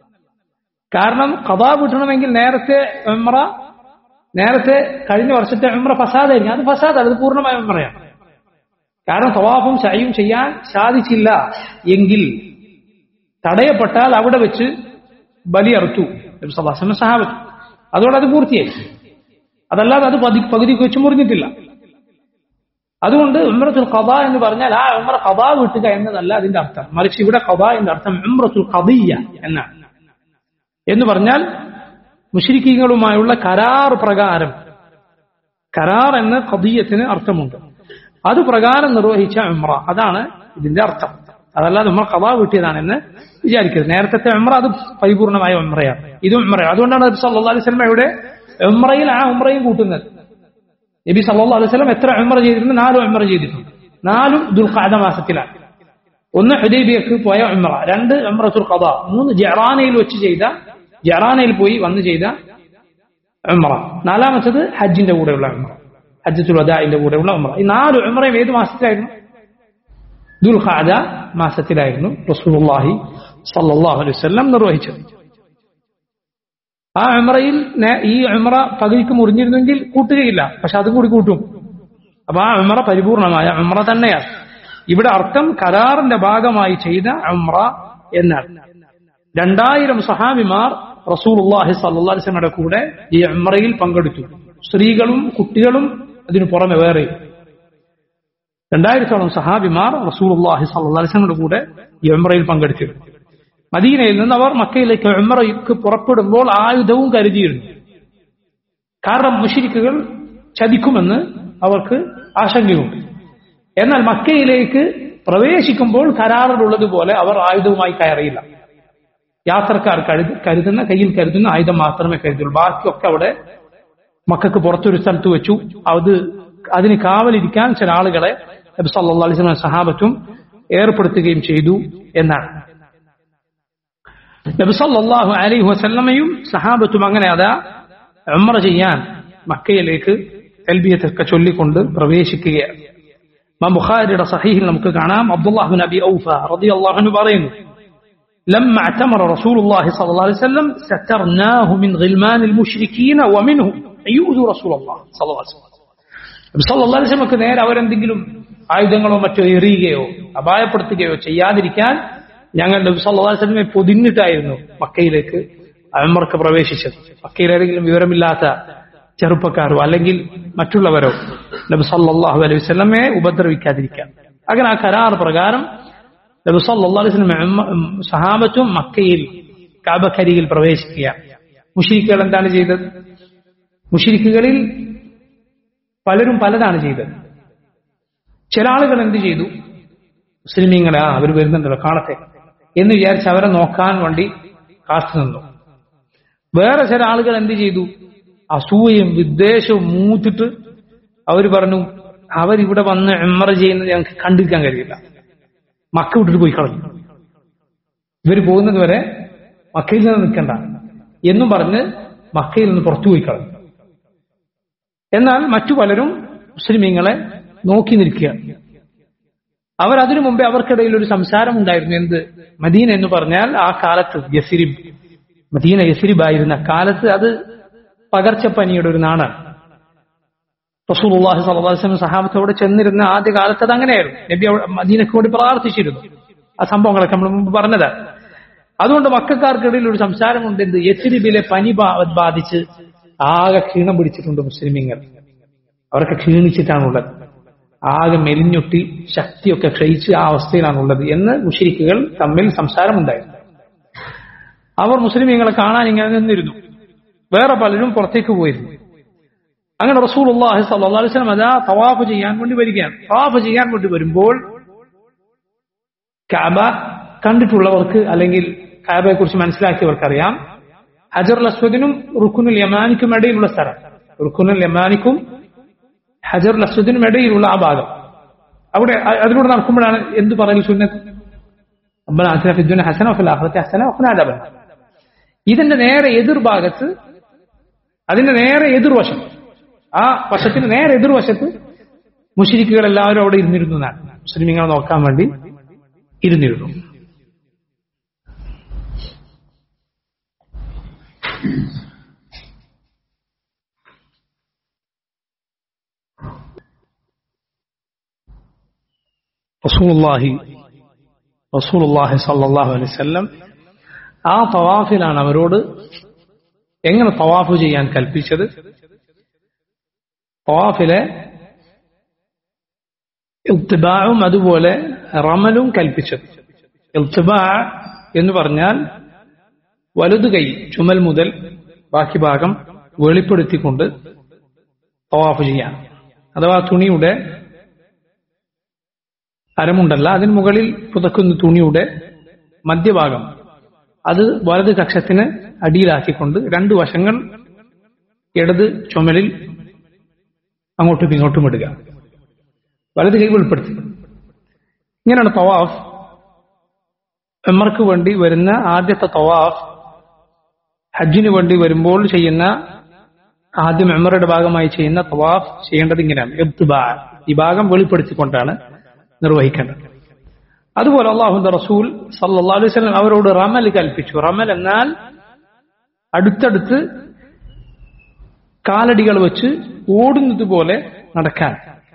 കാരണം ഖദാ വീട്ടണമെങ്കിൽ നേരത്തെ ഉംറ നേരത്തെ കഴിഞ്ഞ വർഷത്തെ ഉംറ ഫസാദായിരിക്കും അത് ഫസാദ് അത് പൂർണ്ണമായ ഉംറയാണ് കാരണം തവാഫും സയും ചെയ്യാൻ സാധിച്ചില്ല എങ്കിൽ തടയപ്പെട്ടാൽ അവിടെ വെച്ച് ബലിയറുത്തു സഹാബത്ത് അതുകൊണ്ട് അത് പൂർത്തിയായി അതല്ലാതെ അത് പതി പകുതിക്ക് വെച്ച് മുറിഞ്ഞിട്ടില്ല അതുകൊണ്ട് ഉമ്രത്തുൽ ഖദ എന്ന് പറഞ്ഞാൽ ആ ഉമ്ര ഖദ വിട്ടുക എന്നതല്ല അതിന്റെ അർത്ഥം മറിച്ച് ഇവിടെ ഖദ എന്ന അർത്ഥം ഉമ്രത്തുൽ ഖദിയ എന്നാണ് എന്ന് പറഞ്ഞാൽ മുഷരിക്കീങ്ങളുമായുള്ള കരാർ പ്രകാരം കരാർ എന്ന ഖദീയത്തിന് അർത്ഥമുണ്ട് അത് പ്രകാരം നിർവഹിച്ച ഉമ്ര അതാണ് ഇതിന്റെ അർത്ഥം അതല്ലാതെ ഉമ്ര ഖദ വീട്ടിയതാണെന്ന് വിചാരിക്കരുത് നേരത്തെ ഉമ്ര അത് പരിപൂർണമായ ഉമ്രയാണ് ഇത് ഉമ്രയാണ് അതുകൊണ്ടാണ് നബി സല്ലല്ലാഹു അലൈഹി വസല്ലമയുടെ ഉമ്രയിൽ ആ ഉമ്രയും കൂട്ടുന്നത് നബി സല്ലല്ലാഹു അലൈഹി വസല്ലം എത്ര ഉമ്ര ചെയ്തിട്ടുണ്ട് നാലും ഉമ്ര ചെയ്തിട്ടുണ്ട് നാലും ദുൽഖഅദ മാസത്തിലാണ് ഒന്ന് ഹുദൈബിയക്ക് പോയ ഉമ്ര രണ്ട് ഉമ്രത്തുൽ ഖദ മൂന്ന് ജറാനയിൽ വെച്ച് ചെയ്ത ജറാനയിൽ പോയി വന്ന് ചെയ്ത ഉമ്ര നാലാമത്തത് ഹജ്ജിന്റെ കൂടെയുള്ള ഉമ്ര ഹജ്ജത്തുൽ വദാഇന്റെ കൂടെയുള്ള ഉമ്ര ഈ നാല് ഉമ്രയും ഏത് മാസത്തിലായിരുന്നു ദുൽഖഅദ മാസത്തിലായിരുന്നു റസൂലുള്ളാഹി സല്ലല്ലാഹു അലൈഹി വസല്ലം നിർവഹിച്ചത് ആ ഉമ്രയിൽ ഈ ഉമ്ര പകുതിക്ക് മുറിഞ്ഞിരുന്നെങ്കിൽ കൂട്ടുകയില്ല പക്ഷെ അതും കൂടി കൂട്ടും അപ്പൊ ആ ഉമ്ര പരിപൂർണമായ ഉമ്ര തന്നെയാണ് ഇവിടെ അർത്ഥം കരാറിന്റെ ഭാഗമായി ചെയ്ത ഉമ്ര എന്നാണ് രണ്ടായിരം സഹാബിമാർ റസൂലുള്ളാഹി സല്ലല്ലാഹു അലൈഹി വസല്ലമയുടെ കൂടെ ഈ ഉമ്രയിൽ പങ്കെടുത്തു സ്ത്രീകളും കുട്ടികളും അതിനു പുറമെ വേറെ രണ്ടായിരത്തോളം സഹാബിമാർ റസൂലുള്ളാഹി സല്ലല്ലാഹു അലൈഹി വസല്ലമയുടെ കൂടെ ഈ ഉമ്രയിൽ പങ്കെടുത്തിരുന്നു മദീനയിൽ നിന്ന് അവർ മക്കയിലേക്ക് ഉമ്രയ്ക്ക് പുറപ്പെടുമ്പോൾ ആയുധവും കരുതിയിരുന്നു കാരണം മുഷിരിക്കുകൾ ചതിക്കുമെന്ന് അവർക്ക് ആശങ്കയുണ്ട് എന്നാൽ മക്കയിലേക്ക് പ്രവേശിക്കുമ്പോൾ കരാറിലുള്ളതുപോലെ അവർ ആയുധവുമായി കയറിയില്ല യാത്രക്കാർ കരുതി കരുതുന്ന കയ്യിൽ കരുതുന്ന ആയുധം മാത്രമേ കരുതുള്ളൂ ബാക്കിയൊക്കെ അവിടെ മക്കൾക്ക് പുറത്തൊരു സ്ഥലത്ത് വെച്ചു അത് അതിന് കാവലിരിക്കാൻ ചില ആളുകളെ നബി സല്ലല്ലാഹു അലൈഹി വസല്ലം സഹാബത്തും ഏർപ്പെടുത്തുകയും ചെയ്തു എന്നാണ് നബി സല്ലല്ലാഹു അലൈഹി വസല്ലമയും സഹാബത്തും അങ്ങനെ അതാ ഉംറ ചെയ്യാൻ മക്കയിലേക്ക് തൽബിയത്തൊക്കെ ചൊല്ലിക്കൊണ്ട് പ്രവേശിക്കുകയാണ് ഇമാം ബുഖാരിയുടെ സഹീഹിൽ നമുക്ക് കാണാം അബ്ദുല്ലാഹ് ബിൻ അബി ഔഫ റളിയല്ലാഹു അൻഹു പറയുന്നു لما اعتمر رسول الله صلى الله عليه وسلم سترناه من غلمان المشركين ومنهم يؤذوا رسول الله صلى الله عليه وسلم صلى الله عليه وسلم നേരെ അവരെന്തെങ്കിലും ആയുധങ്ങളോ മറ്റോ എറിയുകയോ അപായപ്പെടുത്തുകയോ ചെയ്യാതിരിക്കാൻ ഞങ്ങൾ നബി സല്ലല്ലാഹു അലൈഹി വസല്ലമയെ പൊതിഞ്ഞിട്ടായിരുന്നു മക്കയിലേക്ക് അമർക്ക് പ്രവേശിച്ചത് മക്കയിൽ ഏതെങ്കിലും വിവരമില്ലാത്ത ചെറുപ്പക്കാരോ അല്ലെങ്കിൽ മറ്റുള്ളവരോ നബി സല്ലല്ലാഹു അലൈഹി വസല്ലമയെ ഉപദ്രവിക്കാതിരിക്കാൻ അങ്ങനെ ആ കരാർ പ്രകാരം നബി സല്ലല്ലാഹു അലൈഹി വസല്ലം സഹാബത്തും മക്കയിൽ കാബക്കരിയിൽ പ്രവേശിക്കുക മുഷരിക്കുകൾ എന്താണ് ചെയ്തത് മുഷരിക്കുകളിൽ പലരും പലതാണ് ചെയ്തത് ചില ആളുകൾ എന്ത് ചെയ്തു മുസ്ലിമീങ്ങളെ ആ അവർ വരുന്നുണ്ടല്ലോ കാണട്ടെ എന്ന് വിചാരിച്ച് അവരെ നോക്കാൻ വേണ്ടി കാത്തു നിന്നു വേറെ ചില ആളുകൾ എന്ത് ചെയ്തു അസൂയയും വിദ്വേഷവും മൂത്തിട്ട് അവർ പറഞ്ഞു അവരിവിടെ വന്ന് എമ്മറ ചെയ്യുന്നത് ഞങ്ങൾക്ക് കണ്ടിരിക്കാൻ കഴിയില്ല മക്ക വിട്ടിട്ട് പോയി കളഞ്ഞു ഇവർ പോകുന്നത് വരെ മക്കയിൽ നിന്ന് നിൽക്കണ്ട എന്നും പറഞ്ഞ് മക്കയിൽ നിന്ന് പുറത്തു പോയി കളഞ്ഞു എന്നാൽ മറ്റു പലരും മുസ്ലിമീങ്ങളെ നോക്കി നിൽക്കുകയാണ് അവർ അതിനു മുമ്പേ അവർക്കിടയിൽ ഒരു സംസാരം ഉണ്ടായിരുന്നു എന്ത് മദീന എന്ന് പറഞ്ഞാൽ ആ കാലത്ത് യസിരിബ് മദീന യസിരിബ് ആയിരുന്ന കാലത്ത് അത് പകർച്ചപ്പനിയുടെ ഒരു നാടാണ് റസൂലുള്ളാഹി സ്വല്ലല്ലാഹു അലൈഹി വസല്ലം സഹാബത്തോടെ ചെന്നിരുന്ന ആദ്യ കാലത്ത് അത് അങ്ങനെയായിരുന്നു നബി മദീനക്ക് വേണ്ടി പ്രാർത്ഥിച്ചിരുന്നു ആ സംഭവങ്ങളൊക്കെ നമ്മൾ മുമ്പ് പറഞ്ഞതാണ് അതുകൊണ്ട് മക്കാർക്കിടയിൽ ഒരു സംസാരമുണ്ട് എന്ത് യസിരിബിലെ പനി ബാധിച്ച് ആകെ ക്ഷീണം പിടിച്ചിട്ടുണ്ട് മുസ്ലിമീങ്ങൾ അവരൊക്കെ ക്ഷീണിച്ചിട്ടാണുള്ളത് ആകെ മെലിഞ്ഞൊട്ടി ശക്തിയൊക്കെ ക്ഷയിച്ച് ആ അവസ്ഥയിലാണുള്ളത് എന്ന് മുഷിരിക്കുകൾ തമ്മിൽ സംസാരമുണ്ടായിരുന്നു അവർ മുസ്ലിമീങ്ങളെ കാണാൻ ഇങ്ങനെ നിന്നിരുന്നു വേറെ പലരും പുറത്തേക്ക് പോയിരുന്നു അങ്ങനെ റസൂൽ അള്ളാഹി സല്ലല്ലാഹു അലൈഹി വസല്ലം അതാ തവാഫ് ചെയ്യാൻ വേണ്ടി വരികയാണ് തവാഫ് ചെയ്യാൻ വേണ്ടി വരുമ്പോൾ കാബ കണ്ടിട്ടുള്ളവർക്ക് അല്ലെങ്കിൽ കാബയെ കുറിച്ച് മനസ്സിലാക്കിയവർക്കറിയാം ഹജർ അസ്വദിനും റുക്കുനുൽ യമാനിക്കും ഇടയിലുള്ള സ്ഥലം റുക്കുനുൽ യമാനിക്കും ഹജർ അസ്വദിനും ഇടയിലുള്ള ആ ഭാഗം അവിടെ അ- അതിലൂടെ നടക്കുമ്പോഴാണ് എന്ത് പറയൽ സുന്നത്ത് ربنا آتنا في الدنيا حسنة وفي الآخرة حسنة وقنا عذاب النار ഇതിന്റെ നേരെ എതിർഭാഗത്ത് അതിന്റെ നേരെ എതിർവശം ആ വശത്തിന് നേരെ എതിർവശത്ത് മുഷിരിക്കുകൾ എല്ലാവരും അവിടെ ഇരുന്നിരുന്നു എന്നാണ് മുസ്ലിമിങ്ങളെ നോക്കാൻ വേണ്ടി ഇരുന്നിരുന്നു റസൂലുള്ളാഹി റസൂലുള്ളാഹി സല്ലല്ലാഹു അലൈഹി വസല്ലം ആ തവാഫിലാണ് അവരോട് എങ്ങനെ തവാഫ് ചെയ്യാൻ കൽപ്പിച്ചത് തവാഫിലെ ഇൽത്തിബാവും അതുപോലെ റമലും കൽപ്പിച്ചത് ഇൽത്തിബാ എന്ന് പറഞ്ഞാൽ വലതു കൈ ചുമൽ മുതൽ ബാക്കി ഭാഗം വെളിപ്പെടുത്തിക്കൊണ്ട് തവാഫ് ചെയ്യാൻ അഥവാ തുണിയുടെ അരമുണ്ടല്ല അതിന് മുകളിൽ പുതക്കുന്ന തുണിയുടെ മധ്യഭാഗം അത് വലത് കക്ഷത്തിന് അടിയിലാക്കിക്കൊണ്ട് രണ്ട് വശങ്ങൾ ഇടത് ചുമലിൽ അങ്ങോട്ടും ഇങ്ങോട്ടും ഇടുക വലത് കൈ വെളിപ്പെടുത്തി ഇങ്ങനെയാണ് തവാഫ് എമ്മർക്ക് വേണ്ടി വരുന്ന ആദ്യത്തെ തവാഫ് ഹജ്ജിന് വേണ്ടി വരുമ്പോൾ ചെയ്യുന്ന ആദ്യം എമ്മറുടെ ഭാഗമായി ചെയ്യുന്ന തവാഫ് ചെയ്യേണ്ടത് ഇങ്ങനെയാണ് ഇബ്തിബാ. ഈ ഭാഗം വെളിപ്പെടുത്തിക്കൊണ്ടാണ് നിർവഹിക്കേണ്ടത് അതുപോലെ അള്ളാഹുന്റെ റസൂൽ സല്ലല്ലാഹു അലൈഹി വസല്ലം അവരോട് റമൽ കൽപ്പിച്ചു റമൽ എന്നാൽ അടുത്തടുത്ത് കാലടികൾ വെച്ച് ഓടുന്നത് പോലെ നടക്കാൻ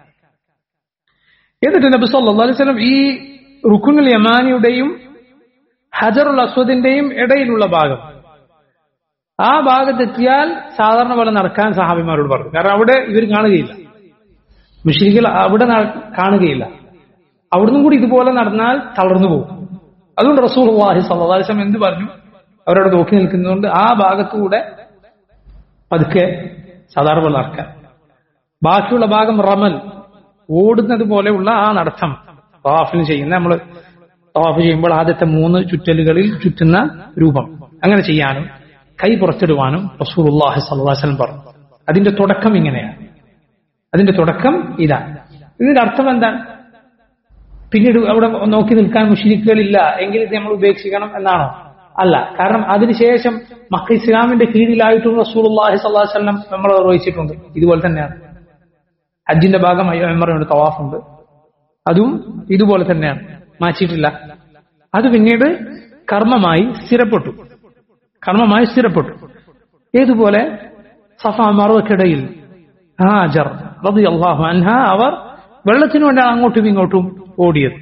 എന്നിട്ട് നബി സല്ലല്ലാഹു അലൈഹി വസല്ലം ഈ റുക്കുനുൽ യമാനിയുടെയും ഹജറുൽ അസ്വദിന്റെയും ഇടയിലുള്ള ഭാഗം ആ ഭാഗത്തെത്തിയാൽ സാധാരണ പോലെ നടക്കാൻ സഹാബിമാരോട് പറഞ്ഞു കാരണം അവിടെ ഇവർ കാണുകയില്ല മുഷിരികൾ അവിടെ ന- കാണുകയില്ല അവിടുന്ന് കൂടി ഇതുപോലെ നടന്നാൽ തളർന്നു പോകും അതുകൊണ്ട് റസൂൽ അള്ളാഹി സല്ലാസ്ലം എന്ത് പറഞ്ഞു അവരവിടെ നോക്കി നിൽക്കുന്നതുകൊണ്ട് ആ ഭാഗത്തുകൂടെ പതുക്കെ സാധാരണ പോലെ നടക്കാൻ ബാക്കിയുള്ള ഭാഗം റമൽ ഓടുന്നത് പോലെയുള്ള ആ നടത്തം തവാഫിന് ചെയ്യുന്ന നമ്മൾ തവാഫ് ചെയ്യുമ്പോൾ ആദ്യത്തെ മൂന്ന് ചുറ്റലുകളിൽ ചുറ്റുന്ന രൂപം അങ്ങനെ ചെയ്യാനും കൈ പുറത്തിടുവാനും റസൂൽ അള്ളാഹി സല്ലാസ്ലം പറഞ്ഞു അതിന്റെ തുടക്കം ഇങ്ങനെയാണ് അതിന്റെ തുടക്കം ഇതാണ് ഇതിന്റെ അർത്ഥം എന്താണ് പിന്നീട് അവിടെ നോക്കി നിൽക്കാൻ മുഷിരിക്കുകളില്ല എങ്കിൽ ഇത് നമ്മൾ ഉപേക്ഷിക്കണം എന്നാണോ അല്ല കാരണം അതിനുശേഷം മക്ക ഇസ്ലാമിന്റെ കീഴിലായിട്ടും റസൂൽ അള്ളാഹി സ്വല്ലാഹു വല്ലം നമ്മൾ നിർവഹിച്ചിട്ടുണ്ട് ഇതുപോലെ തന്നെയാണ് ഹജ്ജിന്റെ ഭാഗമായി എമ്മറയുണ്ട് തവാഫുണ്ട് അതും ഇതുപോലെ തന്നെയാണ് മാറ്റിയിട്ടില്ല അത് പിന്നീട് കർമ്മമായി സ്ഥിരപ്പെട്ടു കർമ്മമായി സ്ഥിരപ്പെട്ടു ഏതുപോലെ സഫ മറുവക്കിടയിൽ ഹാജർ റളിയല്ലാഹു അൻഹ അവർ വെള്ളത്തിനു വേണ്ടിയാണ് അങ്ങോട്ടും ഇങ്ങോട്ടും ഓടിയത്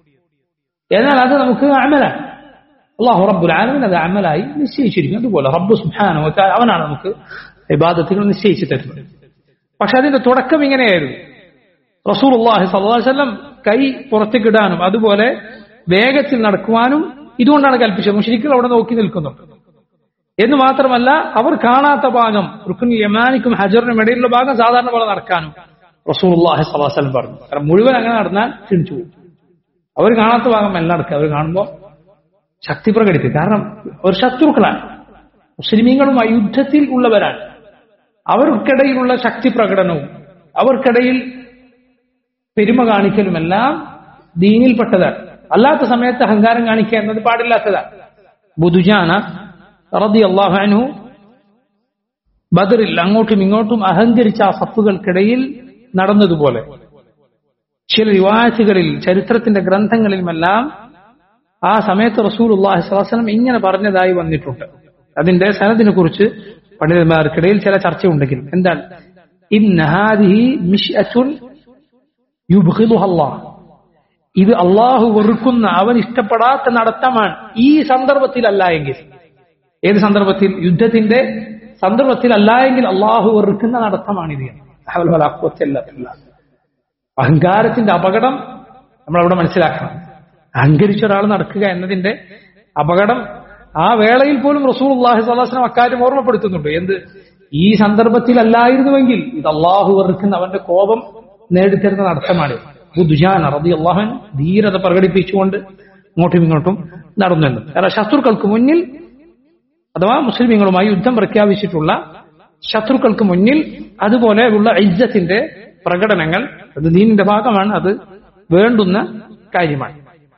എന്നാൽ അത് നമുക്ക് അമലാണ് അള്ളാഹു റബ്ബുൽ ആലമിൻ അത് അമലായി നിശ്ചയിച്ചിരിക്കും അതുപോലെ റബ്ബ് സുബ്ഹാനഹു വ തആല അവനാണ് നമുക്ക് ഇബാദത്തുകൾ നിശ്ചയിച്ചു തരുന്നത് പക്ഷെ അതിന്റെ തുടക്കം ഇങ്ങനെയായിരുന്നു റസൂൽ അള്ളാഹി സല്ലാസ്ലം കൈ പുറത്തേക്കിടാനും അതുപോലെ വേഗത്തിൽ നടക്കുവാനും ഇതുകൊണ്ടാണ് കൽപ്പിച്ചത് മുഷരിക്കുകൾ അവിടെ നോക്കി നിൽക്കുന്നുണ്ട് എന്ന് മാത്രമല്ല അവർ കാണാത്ത ഭാഗം റുക്കുൻ യമാനിക്കും ഹജറിനും ഇടയിലുള്ള ഭാഗം സാധാരണ പോലെ നടക്കാനും റസൂൽ അള്ളാഹി സല്ലാസ്ലം പറഞ്ഞു കാരണം മുഴുവൻ അങ്ങനെ നടന്നാൽ ക്ഷണിച്ചു പോകും അവർ കാണാത്ത ഭാഗം എല്ലാം നടക്കുക അവർ കാണുമ്പോൾ ശക്തി പ്രകടിപ്പിക്കും കാരണം അവർ ശത്രുക്കളാണ് മുസ്ലിമീങ്ങളുമായി യുദ്ധത്തിൽ ഉള്ളവരാണ് അവർക്കിടയിലുള്ള ശക്തി പ്രകടനവും അവർക്കിടയിൽ പെരുമ കാണിക്കലുമെല്ലാം ദീനിൽപ്പെട്ടതാണ് അല്ലാത്ത സമയത്ത് അഹങ്കാരം കാണിക്കുക എന്നത് പാടില്ലാത്തതാണ് ബുദുജാന റതി അള്ളാഹു ബദറിൽ അങ്ങോട്ടും ഇങ്ങോട്ടും അഹങ്കരിച്ച ആ സഫുകൾക്കിടയിൽ നടന്നതുപോലെ ചില റിവായത്തുകളിൽ ചരിത്രത്തിന്റെ ഗ്രന്ഥങ്ങളിലുമെല്ലാം ആ സമയത്ത് റസൂൽ അള്ളാഹി സ്വലം ഇങ്ങനെ പറഞ്ഞതായി വന്നിട്ടുണ്ട് അതിന്റെ സനദിനെ കുറിച്ച് പണ്ഡിതന്മാർക്കിടയിൽ ചില ചർച്ചയുണ്ടെങ്കിൽ എന്താണ് ഇന്നഹാദിഹി മിഷ്അത്തുൻ യുബ്ഗിദുഹ അല്ലാഹ് ഇത് അള്ളാഹു വെറുക്കുന്ന അവൻ ഇഷ്ടപ്പെടാത്ത നടത്തമാണ് ഈ സന്ദർഭത്തിലല്ല എങ്കിൽ ഏത് സന്ദർഭത്തിൽ യുദ്ധത്തിന്റെ സന്ദർഭത്തിലല്ല എങ്കിൽ അള്ളാഹു വെറുക്കുന്ന നടത്തമാണിത് ഹൗല വലാ ഖുവത്ത ഇല്ലാ ബില്ലാഹ്. അഹങ്കാരത്തിന്റെ അപകടം നമ്മൾ അവിടെ മനസ്സിലാക്കണം അഹങ്കരിച്ച ഒരാൾ നടക്കുക എന്നതിന്റെ അപകടം ആ വേളയിൽ പോലും റസൂൽ അള്ളാഹി സ്വലാസ്ലം അക്കാര്യം ഓർമ്മപ്പെടുത്തുന്നുണ്ട് എന്ത് ഈ സന്ദർഭത്തിലല്ലായിരുന്നുവെങ്കിൽ ഇത് അള്ളാഹു വെറുക്കുന്ന അവന്റെ കോപം നേടിത്തരുന്ന നടത്തമാണ് ബുദ്ജാൻ റബി അള്ളാഹൻ ധീരത പ്രകടിപ്പിച്ചുകൊണ്ട് ഇങ്ങോട്ടും ഇങ്ങോട്ടും നടന്നെന്ന് കാരണം ശത്രുക്കൾക്ക് മുന്നിൽ അഥവാ മുസ്ലിമീങ്ങളുമായി യുദ്ധം പ്രഖ്യാപിച്ചിട്ടുള്ള ശത്രുക്കൾക്ക് മുന്നിൽ അതുപോലെയുള്ള ഇജ്ജത്തിന്റെ പ്രകടനങ്ങൾ അത് ദീനിന്റെ ഭാഗമാണ് അത് വേണ്ടുന്ന കാര്യമാണ്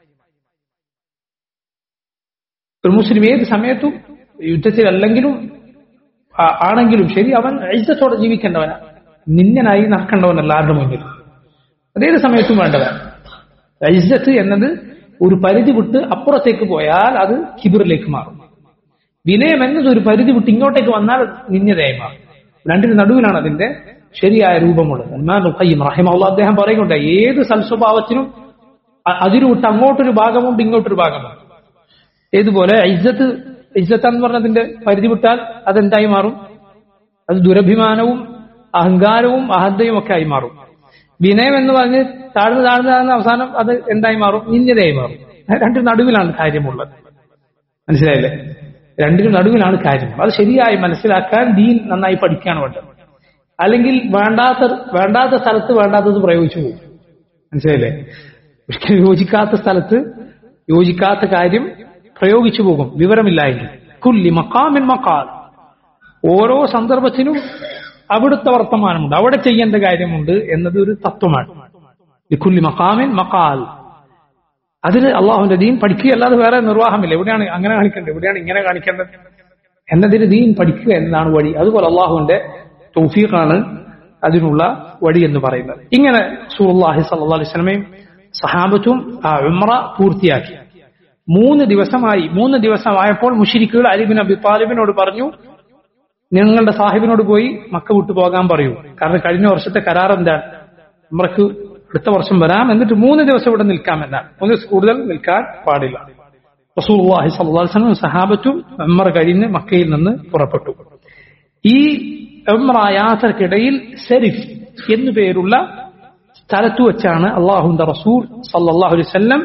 ഒരു മുസ്ലിം ഏത് സമയത്തും യുദ്ധത്തിലല്ലെങ്കിലും ആ- ആണെങ്കിലും ശരി അവൻ ഇജ്ജത്തോടെ ജീവിക്കേണ്ടവനാണ് നിന്യനായി നടക്കേണ്ടവനല്ല ആരുടെ മുന്നിൽ അതേത് സമയത്തും വേണ്ടവൻ ഇജ്ജത്ത് എന്നത് ഒരു പരിധി വിട്ട് അപ്പുറത്തേക്ക് പോയാൽ അത് കിബിറിലേക്ക് മാറും വിനയം എന്നത് ഒരു പരിധി വിട്ട് ഇങ്ങോട്ടേക്ക് വന്നാൽ അത് നിന്യതയായി മാറും രണ്ടിന് നടുവിലാണ് അതിന്റെ ശരിയായ രൂപമുള്ളത് സൽമാൻ റുഖയ്യിം റഹിമഹുള്ള അദ്ദേഹം പറയുന്നുണ്ട് ഏത് സൽസ്വഭാവത്തിനും അ- അതിരു വിട്ട് അങ്ങോട്ടൊരു ഭാഗമുണ്ട് ഇങ്ങോട്ടൊരു ഭാഗമുണ്ട് ഏതുപോലെ ഇജ്ജത്ത് ഇജ്ജത്ത് എന്ന് പറഞ്ഞതിന്റെ പരിധി വിട്ടാൽ അതെന്തായി മാറും അത് ദുരഭിമാനവും അഹങ്കാരവും അഹന്തയും ഒക്കെ ആയി മാറും വിനയം എന്ന് പറഞ്ഞ് താഴ്ന്ന് താഴ്ന്ന് താഴ്ന്ന് അവസാനം അത് എന്തായി മാറും നിന്യതയായി മാറും രണ്ടിന് നടുവിലാണ് കാര്യമുള്ളത് മനസ്സിലായില്ലേ രണ്ടിനും നടുവിലാണ് കാര്യം അത് ശരിയായി മനസ്സിലാക്കാൻ ദീൻ നന്നായി പഠിക്കുകയാണ് വേണ്ടത് അല്ലെങ്കിൽ വേണ്ടാത്ത വേണ്ടാത്ത സ്ഥലത്ത് വേണ്ടാത്തത് പ്രയോഗിച്ചു പോകും മനസ്സിലായില്ലേ ഒരിക്കലും യോജിക്കാത്ത സ്ഥലത്ത് യോജിക്കാത്ത കാര്യം പ്രയോഗിച്ചു പോകും വിവരമില്ലായെങ്കിൽ കുല്ലി മക്കാമിൻ മക്കാൽ ഓരോ സന്ദർഭത്തിനും അവിടുത്തെ വർത്തമാനമുണ്ട് അവിടെ ചെയ്യേണ്ട കാര്യമുണ്ട് എന്നത് ഒരു തത്വമാണ് ലിക്കുല്ലി മക്കാമിൻ മക്കാൽ അതിന് അള്ളാഹുവിന്റെ ദീൻ പഠിക്കുക അല്ലാതെ വേറെ നിർവാഹമില്ല എവിടെയാണ് അങ്ങനെ കാണിക്കേണ്ടത് എവിടെയാണ് ഇങ്ങനെ കാണിക്കേണ്ടത് എന്നതിന് ദീൻ പഠിക്കുക എന്നതാണ് വഴി അതുപോലെ അള്ളാഹുവിന്റെ തൗഫീഖാണ് അതിനുള്ള വഴി എന്ന് പറയുന്നത് ഇങ്ങനെ സൂറുല്ലാഹി സല്ലാ അലൈഹി സ്വലമയും സഹാബത്തും ആ ഉമ്ര പൂർത്തിയാക്കി മൂന്ന് ദിവസമായി മൂന്ന് ദിവസമായപ്പോൾ മുഷിരിക്കുകൾ അലിബിൻ അബി താലിബിനോട് പറഞ്ഞു നിങ്ങളുടെ സാഹിബിനോട് പോയി മക്ക വിട്ടു പോകാൻ പറയൂ കാരണം കഴിഞ്ഞ വർഷത്തെ കരാർ എന്താണ് ഉമ്രക്ക് അടുത്ത വർഷം വരാം എന്നിട്ട് മൂന്ന് ദിവസം ഇവിടെ നിൽക്കാം എന്നാണ് മൂന്ന് ദിവസം കൂടുതൽ നിൽക്കാൻ പാടില്ല റസൂൽഹി സല്ലാസ്ലും സഹാബത്തും ഉമ്ര കഴിഞ്ഞ് മക്കയിൽ നിന്ന് പുറപ്പെട്ടു ഈ ഉമ്ര യാത്രക്കിടയിൽ സെരിഫ് എന്നു പേരുള്ള സ്ഥലത്ത് വെച്ചാണ് അള്ളാഹുന്റെ റസൂൽ സല്ലാഹു അലൈവല്ലം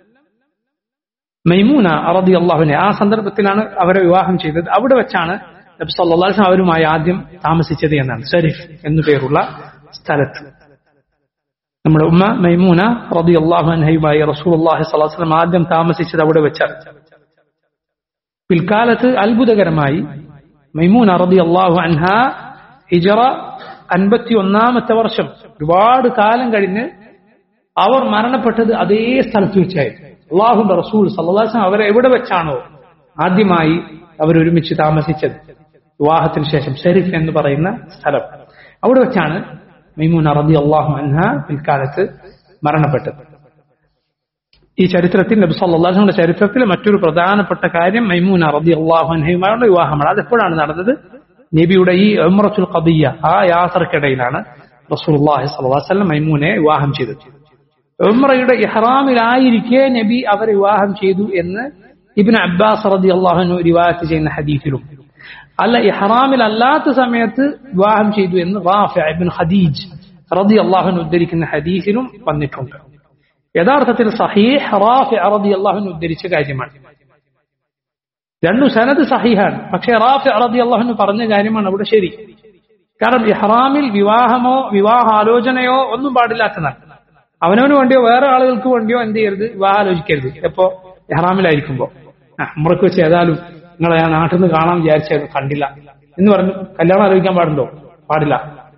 മൈമൂന അറബി അള്ളാഹുവിനെ ആ സന്ദർഭത്തിലാണ് അവരെ വിവാഹം ചെയ്തത് അവിടെ വെച്ചാണ് നബി സല്ലാസ്ലം അവരുമായി ആദ്യം താമസിച്ചത് എന്നാണ് ഷരീഫ് എന്നു പേരുള്ള സ്ഥലത്ത് നമ്മുടെ ഉമ്മ മൈമൂന റബി അള്ളാഹു അൻഹയുമായി റസൂൽ അള്ളാഹി സ്വലാസ്ലം ആദ്യം താമസിച്ചത് അവിടെ വെച്ചാണ് പിൽക്കാലത്ത് അത്ഭുതകരമായി മൈമൂന റബി അള്ളാഹു അൻഹ ഹിജറ അൻപത്തി ഒന്നാമത്തെ വർഷം ഒരുപാട് കാലം കഴിഞ്ഞ് അവർ മരണപ്പെട്ടത് അതേ സ്ഥലത്ത് വെച്ചായിരുന്നു അള്ളാഹുന്റെ റസൂൽ സല്ലാസം അവരെ എവിടെ വെച്ചാണോ ആദ്യമായി അവരൊരുമിച്ച് താമസിച്ചത് വിവാഹത്തിന് ശേഷം ഷെരീഫ് എന്ന് പറയുന്ന സ്ഥലം അവിടെ വെച്ചാണ് മൈമൂന റബി അള്ളാഹു അൻഹ പിൽക്കാലത്ത് മരണപ്പെട്ടത് ഈ ചരിത്രത്തിൽ നബി സല്ലാഹുന്റെ ചരിത്രത്തിൽ മറ്റൊരു പ്രധാനപ്പെട്ട കാര്യം മൈമൂന റബി അള്ളാഹു അൻഹയുമായുള്ള വിവാഹമാണ് അതെപ്പോഴാണ് നടന്നത് നബിയുടെ ഈ ഉമ്രത്തുൽ ഖദിയ ആ യാത്രക്കിടയിലാണ് റസൂൽ അള്ളാഹി സ്വല്ലാസ്ലം മൈമൂനെ വിവാഹം ചെയ്തത് ഉമ്രയുടെ ഇഹ്റാമിലായിരിക്കെ നബി അവരെ വിവാഹം ചെയ്തു എന്ന് ഇബിൻ അബ്ബാസ് റതി അള്ളാഹുനു റിവായത്ത് ചെയ്യുന്ന ഹദീഫിലും അല്ല ഇഹ്റാമിൽ അല്ലാത്ത സമയത്ത് വിവാഹം ചെയ്തു എന്ന് റാഫി ഇബിൻ ഖദീജ് റതി അള്ളാഹുൻ ഉദ്ധരിക്കുന്ന ഹദീസിലും വന്നിട്ടുണ്ട് യഥാർത്ഥത്തിൽ സഹീഹ് റാഫി റതി അള്ളാഹുൻ ഉദ്ധരിച്ച കാര്യമാണ് രണ്ടു സനത് സഹീഹാണ് പക്ഷെ റാഫി റതി അള്ളാഹുന് പറഞ്ഞ കാര്യമാണ് അവിടെ ശരി കാരണം ഇഹ്റാമിൽ വിവാഹമോ വിവാഹാലോചനയോ ഒന്നും പാടില്ലാത്തതാണ് അവനവന് വേണ്ടിയോ വേറെ ആളുകൾക്ക് വേണ്ടിയോ എന്ത് ചെയ്യരുത് വിവാഹം ആലോചിക്കരുത് എപ്പോ എഹ്റാമിലായിരിക്കുമ്പോ മുറക്ക് വെച്ച് ഏതായാലും നിങ്ങളെ ഞാൻ നാട്ടിൽ നിന്ന് കാണാൻ വിചാരിച്ചത് കണ്ടില്ല എന്ന് പറഞ്ഞു കല്യാണം ആലോചിക്കാൻ പാടുണ്ടോ പാടില്ല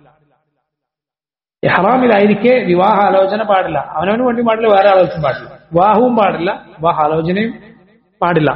എഹ്റാമിലായിരിക്കെ വിവാഹ ആലോചന പാടില്ല അവനവന് വേണ്ടി പാടില്ല വേറെ ആളുകൾക്കും പാടില്ല വിവാഹവും പാടില്ല വിവാഹ ആലോചനയും പാടില്ല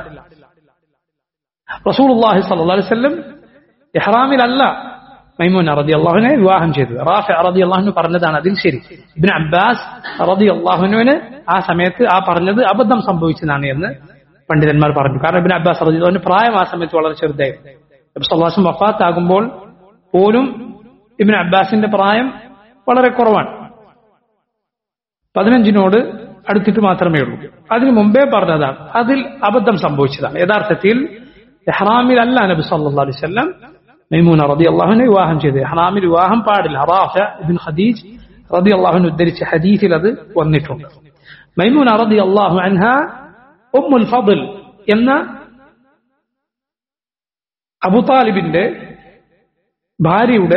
റസൂൽ അള്ളാഹി സല്ലി വല്ലം ഇഹ്റാമിലല്ല മൈമൂൻ റതി അള്ളാഹുവിനെ വിവാഹം ചെയ്തത് റാഫി റതി അള്ളാഹുന് പറഞ്ഞതാണ് അതിൽ ശരി ഇബിൻ അബ്ബാസ് റതി അള്ളാഹുനുവിന് ആ സമയത്ത് ആ പറഞ്ഞത് അബദ്ധം സംഭവിച്ചതാണ് എന്ന് പണ്ഡിതന്മാർ പറഞ്ഞു കാരണം ഇബിൻ അബ്ബാസ് റതി അള്ളാഹുന് പ്രായം ആ സമയത്ത് വളരെ ചെറുതായിരുന്നു നബി സല്ലാസും വഫാത്താകുമ്പോൾ പോലും ഇബിൻ അബ്ബാസിന്റെ പ്രായം വളരെ കുറവാണ് പതിനഞ്ചിനോട് അടുത്തിട്ട് മാത്രമേ ഉള്ളൂ അതിനു മുമ്പേ പറഞ്ഞതാണ് അതിൽ അബദ്ധം സംഭവിച്ചതാണ് യഥാർത്ഥത്തിൽ എഹ്റാമിലല്ല നബി സല്ലാ അലൈവല്ലം മൈമൂന റതി അള്ളാഹുവിനെ വിവാഹം ചെയ്ത് ഹറാമിൽ വിവാഹം പാടില്ല ഹറാഫ ഇബിൻ ഖദീജ് റതി അള്ളാഹുവിന് ഉദ്ധരിച്ച ഹദീസിൽ അത് വന്നിട്ടുണ്ട് മൈമൂന റതി അള്ളാഹു അൻഹ ഉമ്മുൽ ഫضൽ എന്ന അബുതാലിബിന്റെ ഭാര്യയുടെ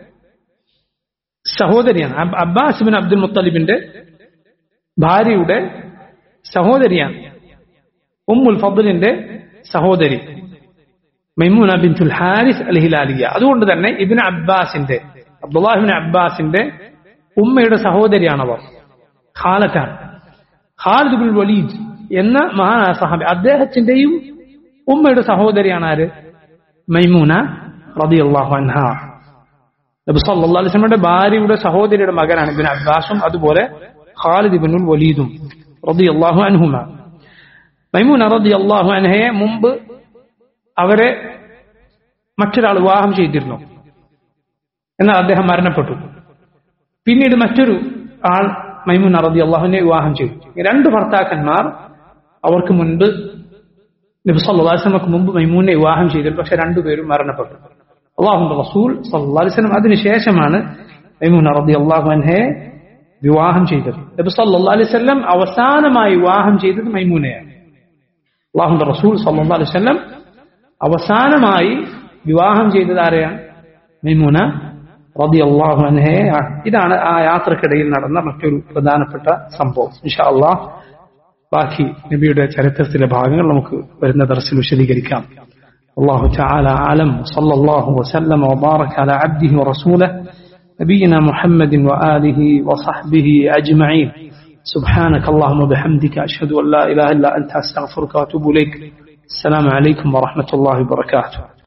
സഹോദരിയാണ് അബ്ബാസ് ബിൻ അബ്ദുൽ മുത്തലിബിന്റെ ഭാര്യയുടെ സഹോദരിയാണ് ഉമ്മുൽ ഫضലിന്റെ സഹോദരി മൈമൂന ബിൻതുൽ ഹാരിസ് അൽ ഹിലാലിയ അതുകൊണ്ട് തന്നെ ഇബിൻ അബ്ബാസിന്റെ അബ്ദുല്ലാഹിബിൻ അബ്ബാസിന്റെ ഉമ്മയുടെ സഹോദരിയാണ് അവർ ഖാലത്താണ് ഖാലിദ് ബിൻ വലീദ് എന്ന മഹാനായ സഹാബി അദ്ദേഹത്തിന്റെയും ഉമ്മയുടെ സഹോദരിയാണ് ആര് മൈമൂന റളിയല്ലാഹു അൻഹ നബി സല്ലല്ലാഹു അലൈഹി വസല്ലമയുടെ ഭാര്യയുടെ സഹോദരിയുടെ മകനാണ് ഇബ്നു അബ്ബാസും അതുപോലെ ഖാലിദ് ഇബ്നുൽ വലീദും റളിയല്ലാഹു അൻഹുമ മൈമൂന റളിയല്ലാഹു അൻഹയെ മുമ്പ് അവരെ മറ്റൊരാൾ വിവാഹം ചെയ്തിരുന്നു എന്നാൽ അദ്ദേഹം മരണപ്പെട്ടു പിന്നീട് മറ്റൊരു ആൾ മൈമൂന റളിയല്ലാഹുവിനെ വിവാഹം ചെയ്തു ഈ രണ്ട് ഭർത്താക്കന്മാർ അവർക്ക് മുൻപ് നബി സല്ലല്ലാഹു അലൈഹി വസല്ലമക്ക് മുമ്പ് മൈമൂനെ വിവാഹം ചെയ്തിരുന്നു പക്ഷെ രണ്ടുപേരും മരണപ്പെട്ടു അള്ളാഹുന്റെ റസൂൽ സല്ലല്ലാഹു അലൈഹി വസല്ലം അതിനുശേഷമാണ് മൈമൂന റളിയല്ലാഹു അൻഹയെ വിവാഹം ചെയ്തത് നബി സല്ലല്ലാഹു അലൈഹി വസല്ലം അവസാനമായി വിവാഹം ചെയ്തത് മൈമൂനയാണ് അള്ളാഹുന്റെ റസൂൽ സല്ലല്ലാഹു അലൈഹി വസല്ലം അവസാനമായി വിവാഹം ചെയ്തത് ആരെയാണ് മൈമൂന റളിയല്ലാഹു അൻഹയാണ് ഇതാണ് ആ യാത്രക്കിടയിൽ നടന്ന മറ്റൊരു പ്രധാനപ്പെട്ട സംഭവം ഇൻഷാ അള്ളാഹ് ബാക്കി നബിയുടെ ചരിത്രത്തിലെ ഭാഗങ്ങൾ നമുക്ക് വരുന്ന ദർശനം വിശദീകരിക്കാം الله تعالى أعلم صلى الله وسلم وبارك على عبده ورسوله نبينا محمد وآله وصحبه أجمعين سبحانك اللهم وبحمدك أشهد أن لا إله إلا أنت أستغفرك وأتوب إليك السلام عليكم ورحمة الله وبركاته